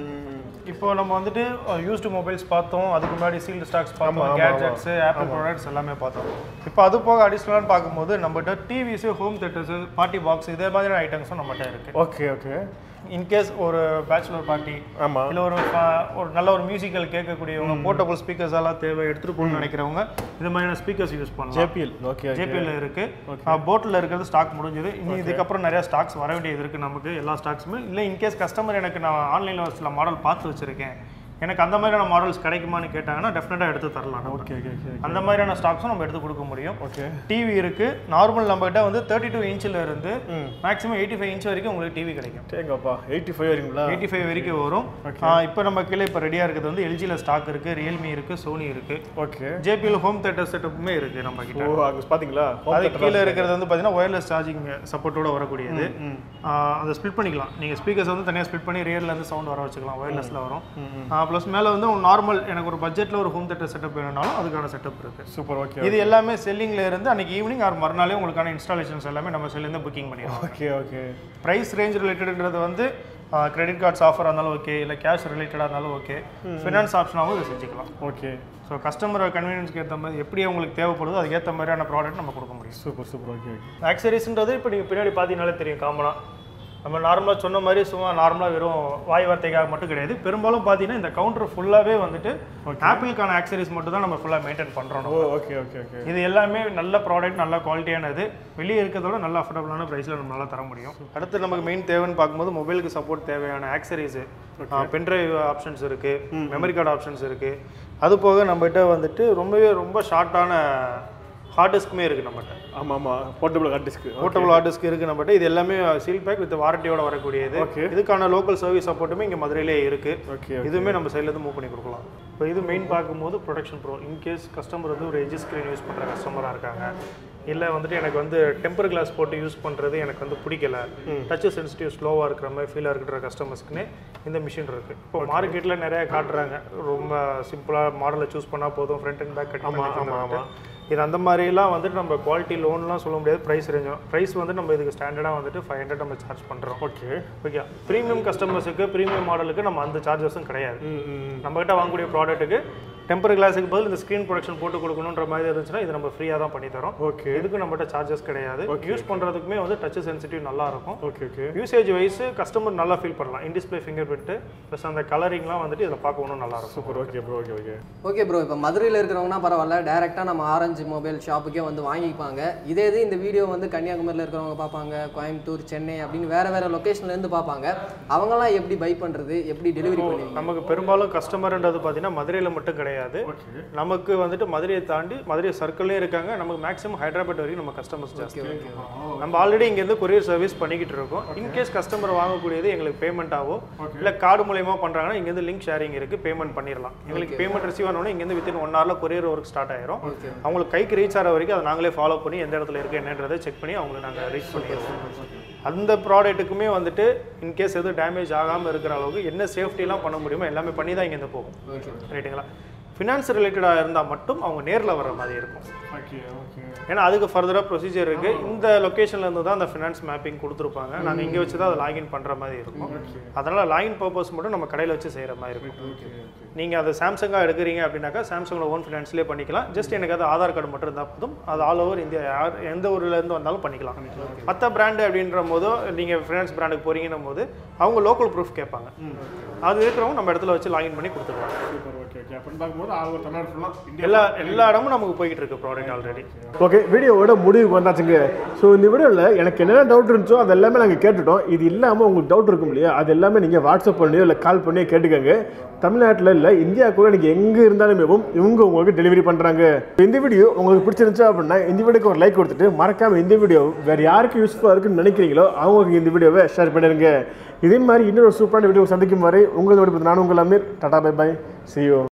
இப்போ நம்ம வந்துட்டு யூஸ்டு மொபைல்ஸ் பார்த்தோம் அதுக்கு முன்னாடி சீல்டு ஸ்டாக்ஸ் பார்த்தோம் கேட்ஜெட்ஸ் ஆப்பிள் ப்ராடக்ட்ஸ் எல்லாமே பார்த்தோம் இப்போ அது போக அடிஷ்னலாக பார்க்கும்போது நம்மகிட்ட TVs home theatres party box இதே மாதிரியான ஐட்டம்ஸும் நம்மகிட்ட இருக்கு ஓகே ஓகே இன்கேஸ் ஒரு பேச்சுலர் பார்ட்டி ஆமாம் இல்ல ஒரு ப- ஒரு நல்ல ஒரு மியூசிக்கல் கேட்கக்கூடியவங்க போர்ட்டபிள் ஸ்பீக்கர்ஸ் எல்லாம் தேவை எடுத்துட்டு போகணும்னு நினைக்கிறவங்க இது மாதிரியான ஸ்பீக்கர்ஸ் யூஸ் பண்ணலாம் ஜேபிஎல் ஓகே ஓகே ஜேபிஎல் இருக்கு போட்டில் இருக்கிறது ஸ்டாக் முடிஞ்சது இனி இதுக்கப்புறம் நிறைய ஸ்டாக்ஸ் வர வேண்டியது இருக்கு நமக்கு எல்லா ஸ்டாக்ஸுமே இல்லை இன்கேஸ் கஸ்டமர் எனக்கு நான் ஆன்லைனில் சில மாடல் பார்த்து வச்சிருக்கேன் எனக்கு அந்த மாதிரியான மாடல்ஸ் கிடைக்குமான்னு கேட்டாங்கன்னா டெஃபினட்டாக எடுத்து தரலாம் நம்ம. ஓகே ஓகே ஓகே அந்த மாதிரியான ஸ்டாக்ஸும் நம்ம எடுத்து கொடுக்க முடியும் ஓகே டிவி இருக்கு நார்மல் நம்மகிட்ட வந்து தேர்ட்டி டூ இன்ச்சில் இருந்து மேக்ஸிமம் எயிட்டி ஃபைவ் இன்ச் வரைக்கும் உங்களுக்கு டிவி கிடைக்கும் தேங்கப்பா எயிட்டி ஃபைவ் வரீங்களா எயிட்டி ஃபைவ் வரைக்கும் வரும் இப்போ நம்ம கீழே இப்போ ரெடியாக இருக்கிறது வந்து எல்ஜியில் ஸ்டாக் இருக்கு ரியல்மி இருக்கு சோனி இருக்கு ஓகே ஜேபிஎல் ஹோம் தேட்டர் செட்டப்புமே இருக்கு நம்ம கிட்ட ஓ அங்கே பார்த்தீங்களா அது கீழே இருக்கிறது வந்து பார்த்தீங்கன்னா ஒயர்லெஸ் சார்ஜிங் சப்போர்ட்டோட வரக்கூடியது ஆஹ் அதை ஸ்பிளிட் பண்ணிக்கலாம் நீங்கள் ஸ்பீக்கர்ஸ் வந்து தனியாக ஸ்பிளிட் பண்ணி ரியர்ல இருந்து சவுண்ட் வர வச்சுக்கலாம் ஒயர்லெஸ்ல வரும் ப்ளஸ் மேலே வந்து நார்மல் எனக்கு ஒரு பட்ஜெட்டில் ஒரு ஹோம் தேட்டர் செட்டப் வேணும்னாலும் அதுக்கான செட்டப் இருக்கு சூப்பர் ஓகே இது எல்லாமே செல்லிங்ல இருந்து அன்னைக்கு ஈவினிங் ஆர் மறுநாளே உங்களுக்கான இன்ஸ்டாலேஷன்ஸ் எல்லாமே நம்ம செல்லேருந்து புக்கிங் பண்ணிடுவோம் ஓகே ஓகே ப்ரைஸ் ரேஞ்ச் ரிலேட்டடுன்றது வந்து கிரெடிட் கார்ட்ஸ் ஆஃபர் இருந்தாலும் ஓகே இல்லை கேஷ் ரிலேட்டடாக இருந்தாலும் ஓகே ஃபினான்ஸ் ஆப்ஷனாகவும் இதை செஞ்சுக்கலாம் ஓகே ஸோ கஸ்டமர் கன்வீனியன்ஸ்க்கு ஏற்ற மாதிரி எப்படி உங்களுக்கு தேவைப்படுதோ அதுக்கேற்ற மாதிரியான ப்ராடக்ட் நம்ம கொடுக்க முடியும் சூப்பர் சூப்பர் ஓகே ஓகே ஆக்சரிஸ்ன்றது இப்போ நீங்கள் பின்னாடி பார்த்தீங்கனாலே தெரியும் காமனாக நம்ம நார்மலாக சொன்ன மாதிரி சும்மா நார்மலாக வெறும் வாய் வார்த்தைக்காக மட்டும் கிடையாது பெரும்பாலும் பார்த்தீங்கன்னா இந்த கவுண்டர் ஃபுல்லாகவே வந்துட்டு ஆப்பிளுக்கான ஆக்சரிஸ் மட்டும் தான் நம்ம ஃபுல்லாக மெயின்டைன் பண்ணுறோம் ஓ ஓகே ஓகே ஓகே இது எல்லாமே நல்ல ப்ராடக்ட் நல்ல குவாலிட்டியானது வெளியே இருக்கிறதோட நல்ல அஃபோர்டபுளான ப்ரைஸில் நம்மளால தர முடியும் அடுத்து நமக்கு மெயின் தேவைன்னு பார்க்கும்போது மொபைலுக்கு சப்போர்ட் தேவையான ஆக்சரிஸ் பென்ட்ரைவ் ஆப்ஷன்ஸ் இருக்கு மெமரி கார்டு ஆப்ஷன்ஸ் இருக்கு அது போக நம்மகிட்ட வந்துட்டு ரொம்பவே ரொம்ப ஷார்ட்டான ஹார்ட் டிஸ்க்குமே இருக்கு நம்மகிட்ட ஆமாம் ஆமாம் portable hard disk portable hard disk இருக்கு நம்மகிட்ட இது எல்லாமே சீல் பேக் வித் வாரண்டியோட வரக்கூடியது Okay. இதுக்கான லோக்கல் சர்வீஸ் சப்போர்ட்டுமே இங்கே மதுரையிலே இருக்கு ஓகே இதுவுமே நம்ம சைட்லேருந்து மூவ் பண்ணி கொடுக்கலாம் இப்போ இது மெயின் பார்க்கும்போது ப்ரொடக்ஷன் ப்ரோ இன்கேஸ் கஸ்டமர் வந்து ஒரு எஜி ஸ்க்ரீன் யூஸ் பண்ணுற கஸ்டமராக இருக்காங்க இல்லை வந்துட்டு எனக்கு வந்து டெம்பர் கிளாஸ் போட்டு யூஸ் பண்ணுறது எனக்கு வந்து பிடிக்கல டச் சென்சிட்டிவ் ஸ்லோவாக இருக்கிற மாதிரி ஃபீலாக இருக்கிற கஸ்டமர்ஸ்க்குன்னு இந்த மிஷின் இருக்குது இப்போ மார்க்கெட்டில் நிறைய காட்டுறாங்க ரொம்ப சிம்பிளாக மாடலை சூஸ் பண்ணால் போதும் ஃப்ரண்ட் அண்ட் பேக் கட் ஆமாம் இது அந்த மாதிரிலாம் வந்துட்டு நம்ம குவாலிட்டி லோன்லாம் சொல்ல முடியாது ப்ரைஸ் ரேஞ்சும் ப்ரைஸ் வந்து நம்ம இதுக்கு ஸ்டாண்டர்டாக வந்துட்டு ஃபைவ் ஹண்ட்ரட் நம்ம சார்ஜ் பண்ணுறோம் ஓகே ஓகே ப்ரீமியம் கஸ்டமர்ஸுக்கு ப்ரீமியம் மாடலுக்கு நம்ம அந்த சார்ஜஸும் கிடையாது நம்மகிட்ட வாங்கக்கூடிய ப்ராடக்ட்டுக்கு டெம்பர் கிளாஸுக்கு பதில் இந்த ஸ்க்ரீன் ப்ரொடக்ஷன் போட்டு கொடுக்கணுன்ற மாதிரி இருந்துச்சுன்னா இது நம்ம ஃப்ரீயாக தான் பண்ணி தரோம் ஓகே இதுக்கு நம்மகிட்ட சார்ஜஸ் கிடையாது யூஸ் பண்ணுறதுக்குமே வந்து டச் சென்சிட்டிவ் நல்லா இருக்கும் okay okay usage wise customer நல்லா ஃபீல் பண்ணலாம் in display fingerprint plus அந்த கலரிங்லாம் வந்துட்டு இதில் பார்க்க இன்னும் நல்லா இருக்கும் super okay bro okay okay okay bro இப்போ மதுரையில் இருக்கிறவங்கன்னா பரவாயில்ல டேரெக்டாக நம்ம ஆரஞ்சு மொபைல் ஷாப்புக்கே வந்து வாங்கிப்பாங்க இதே இது இந்த வீடியோ வந்து கன்னியாகுமரியில் இருக்கிறவங்க பார்ப்பாங்க கோயம்புத்தூர் சென்னை அப்படின்னு வேறு வேறு லொக்கேஷன்லேருந்து பார்ப்பாங்க அவங்களாம் எப்படி பை பண்ணுறது எப்படி டெலிவரி பண்ணுவீங்க நமக்கு பெரும்பாலும் கஸ்டமர்ன்றது பார்த்தீங்கன்னா மதுரையில் மட்டும் கிடையாது நமக்கு வந்துட்டு மதுரையை தாண்டி மதுரை சர்க்கிள்லேயே இருக்காங்க நமக்கு மேக்ஸிமம் ஹைதராபாத் வரைக்கும் நம்ம கஸ்டமர்ஸ் ஜாஸ்தி நம்ம ஆல்ரெடி இங்கேருந்து கொரியர் சர்வீஸ் பண்ணிக்கிட்டு இருக்கோம் இன்கேஸ் கஸ்டமர் வாங்கக்கூடியது எங்களுக்கு பேமெண்ட் ஆகும் இல்லை கார்டு மூலயமா பண்ணுறாங்கன்னா இங்கேருந்து லிங்க் ஷேரிங் இருக்குது பேமெண்ட் பண்ணிடலாம் எங்களுக்கு பேமெண்ட் ரிசீவ் ஆனோடனே இங்கேருந்து வித்தின் ஒன் ஹவரில் கொரியர் ஒர்க் ஸ்டார்ட் ஆயிரும் அவங்களுக்கு கைக்கு ரீச் ஆகிற வரைக்கும் அதை நாங்களே ஃபாலோ பண்ணி எந்த இடத்துல இருக்குது என்னன்றதை செக் பண்ணி அவங்களுக்கு நாங்கள் ரீச் பண்ணிடுவோம் அந்த ப்ராடக்ட்டுக்குமே வந்துட்டு இன்கேஸ் எதுவும் டேமேஜ் ஆகாமல் இருக்கிற அளவுக்கு என்ன சேஃப்டிலாம் பண்ண முடியுமோ எல்லாமே பண்ணி தான் இங்கேருந்து போகும் ஓகே ரைட்டுங்களா ஃபினான்ஸ் ரிலேட்டடாக இருந்தால் மட்டும் அவங்க நேரில் வர மாதிரி இருக்கும் ஓகே ஓகே ஏன்னா அதுக்கு ஃபர்தராக ப்ரொசீஜர் இருக்குது இந்த லொக்கேஷன்ல இருந்து தான் அந்த ஃபினான்ஸ் மேப்பிங் கொடுத்துருப்பாங்க நாங்கள் இங்கே வச்சு தான் அதை லாகின் பண்ணுற மாதிரி இருக்கும் அதனால் லாகின் பர்பஸ் மட்டும் நம்ம கடையில் வச்சு செய்கிற மாதிரி இருக்கும் நீங்கள் அதை சாம்சங்காக எடுக்கிறீங்க அப்படின்னாக்கா சாம்சங்கில் ஓன் ஃபினான்ஸ்லேயே பண்ணிக்கலாம் ஜஸ்ட் எனக்கு அது ஆதார் கார்டு மட்டும் இருந்தால் போதும் அது ஆல் ஓவர் இந்தியா யார் எந்த ஊர்லேருந்து வந்தாலும் பண்ணிக்கலாம் மற்ற பிராண்டு அப்படின்ற போதோ நீங்கள் ஃபினான்ஸ் பிராண்டுக்கு போகிறீங்கன்னும் போது அவங்க லோக்கல் ப்ரூஃப் கேட்பாங்க அது இருக்கிறவங்க நம்ம இடத்துல வச்சு லாகின் பண்ணி கொடுத்துருவாங்க சூப்பர் ஓகே ஓகே அப்படின்னு பார்க்கும்போது ஆல் ஓவர் தமிழ்நாடு ஃபுல்லாக இந்தியா எல்லா எல்லா இடமும் நமக்கு போய்கிட்டு இருக்கு ப்ராடக்ட் ஆல்ரெடி ஓகே வீடியோவோட முடிவுக்கு வந்தாச்சுங்க ஸோ இந்த வீடியோவில் எனக்கு என்னென்ன டவுட் இருந்துச்சோ அது எல்லாமே நாங்கள் கேட்டுட்டோம் இது இல்லாமல் உங்களுக்கு டவுட் இருக்கும் இல்லையா அது எல்லாமே நீங்கள் வாட்ஸ்அப் பண்ணியோ இல்லை கால் பண்ணியோ கேட்டுக்கோங்க தமிழ்நாட்டில் இல்லை இந்தியாவுக்குள்ள நீங்கள் எங்கே இருந்தாலுமே இவங்க உங்களுக்கு டெலிவரி பண்ணுறாங்க இந்த வீடியோ உங்களுக்கு பிடிச்சிருந்துச்சு அப்படின்னா இந்த வீடியோக்கு ஒரு லைக் கொடுத்துட்டு மறக்காமல் இந்த வீடியோ வேறு யாருக்கு யூஸ்ஃபுல்லாக இருக்குன்னு நினைக்கிறீங்களோ அவங்களுக்கு இந்த வீடியோவை ஷேர் பண்ணிடுங்க இதே மாதிரி இன்னொரு சூப்பரான வீடியோ சந்திக்கும் வரை உங்களோட நான் உங்கள் Amir tata bye bye see you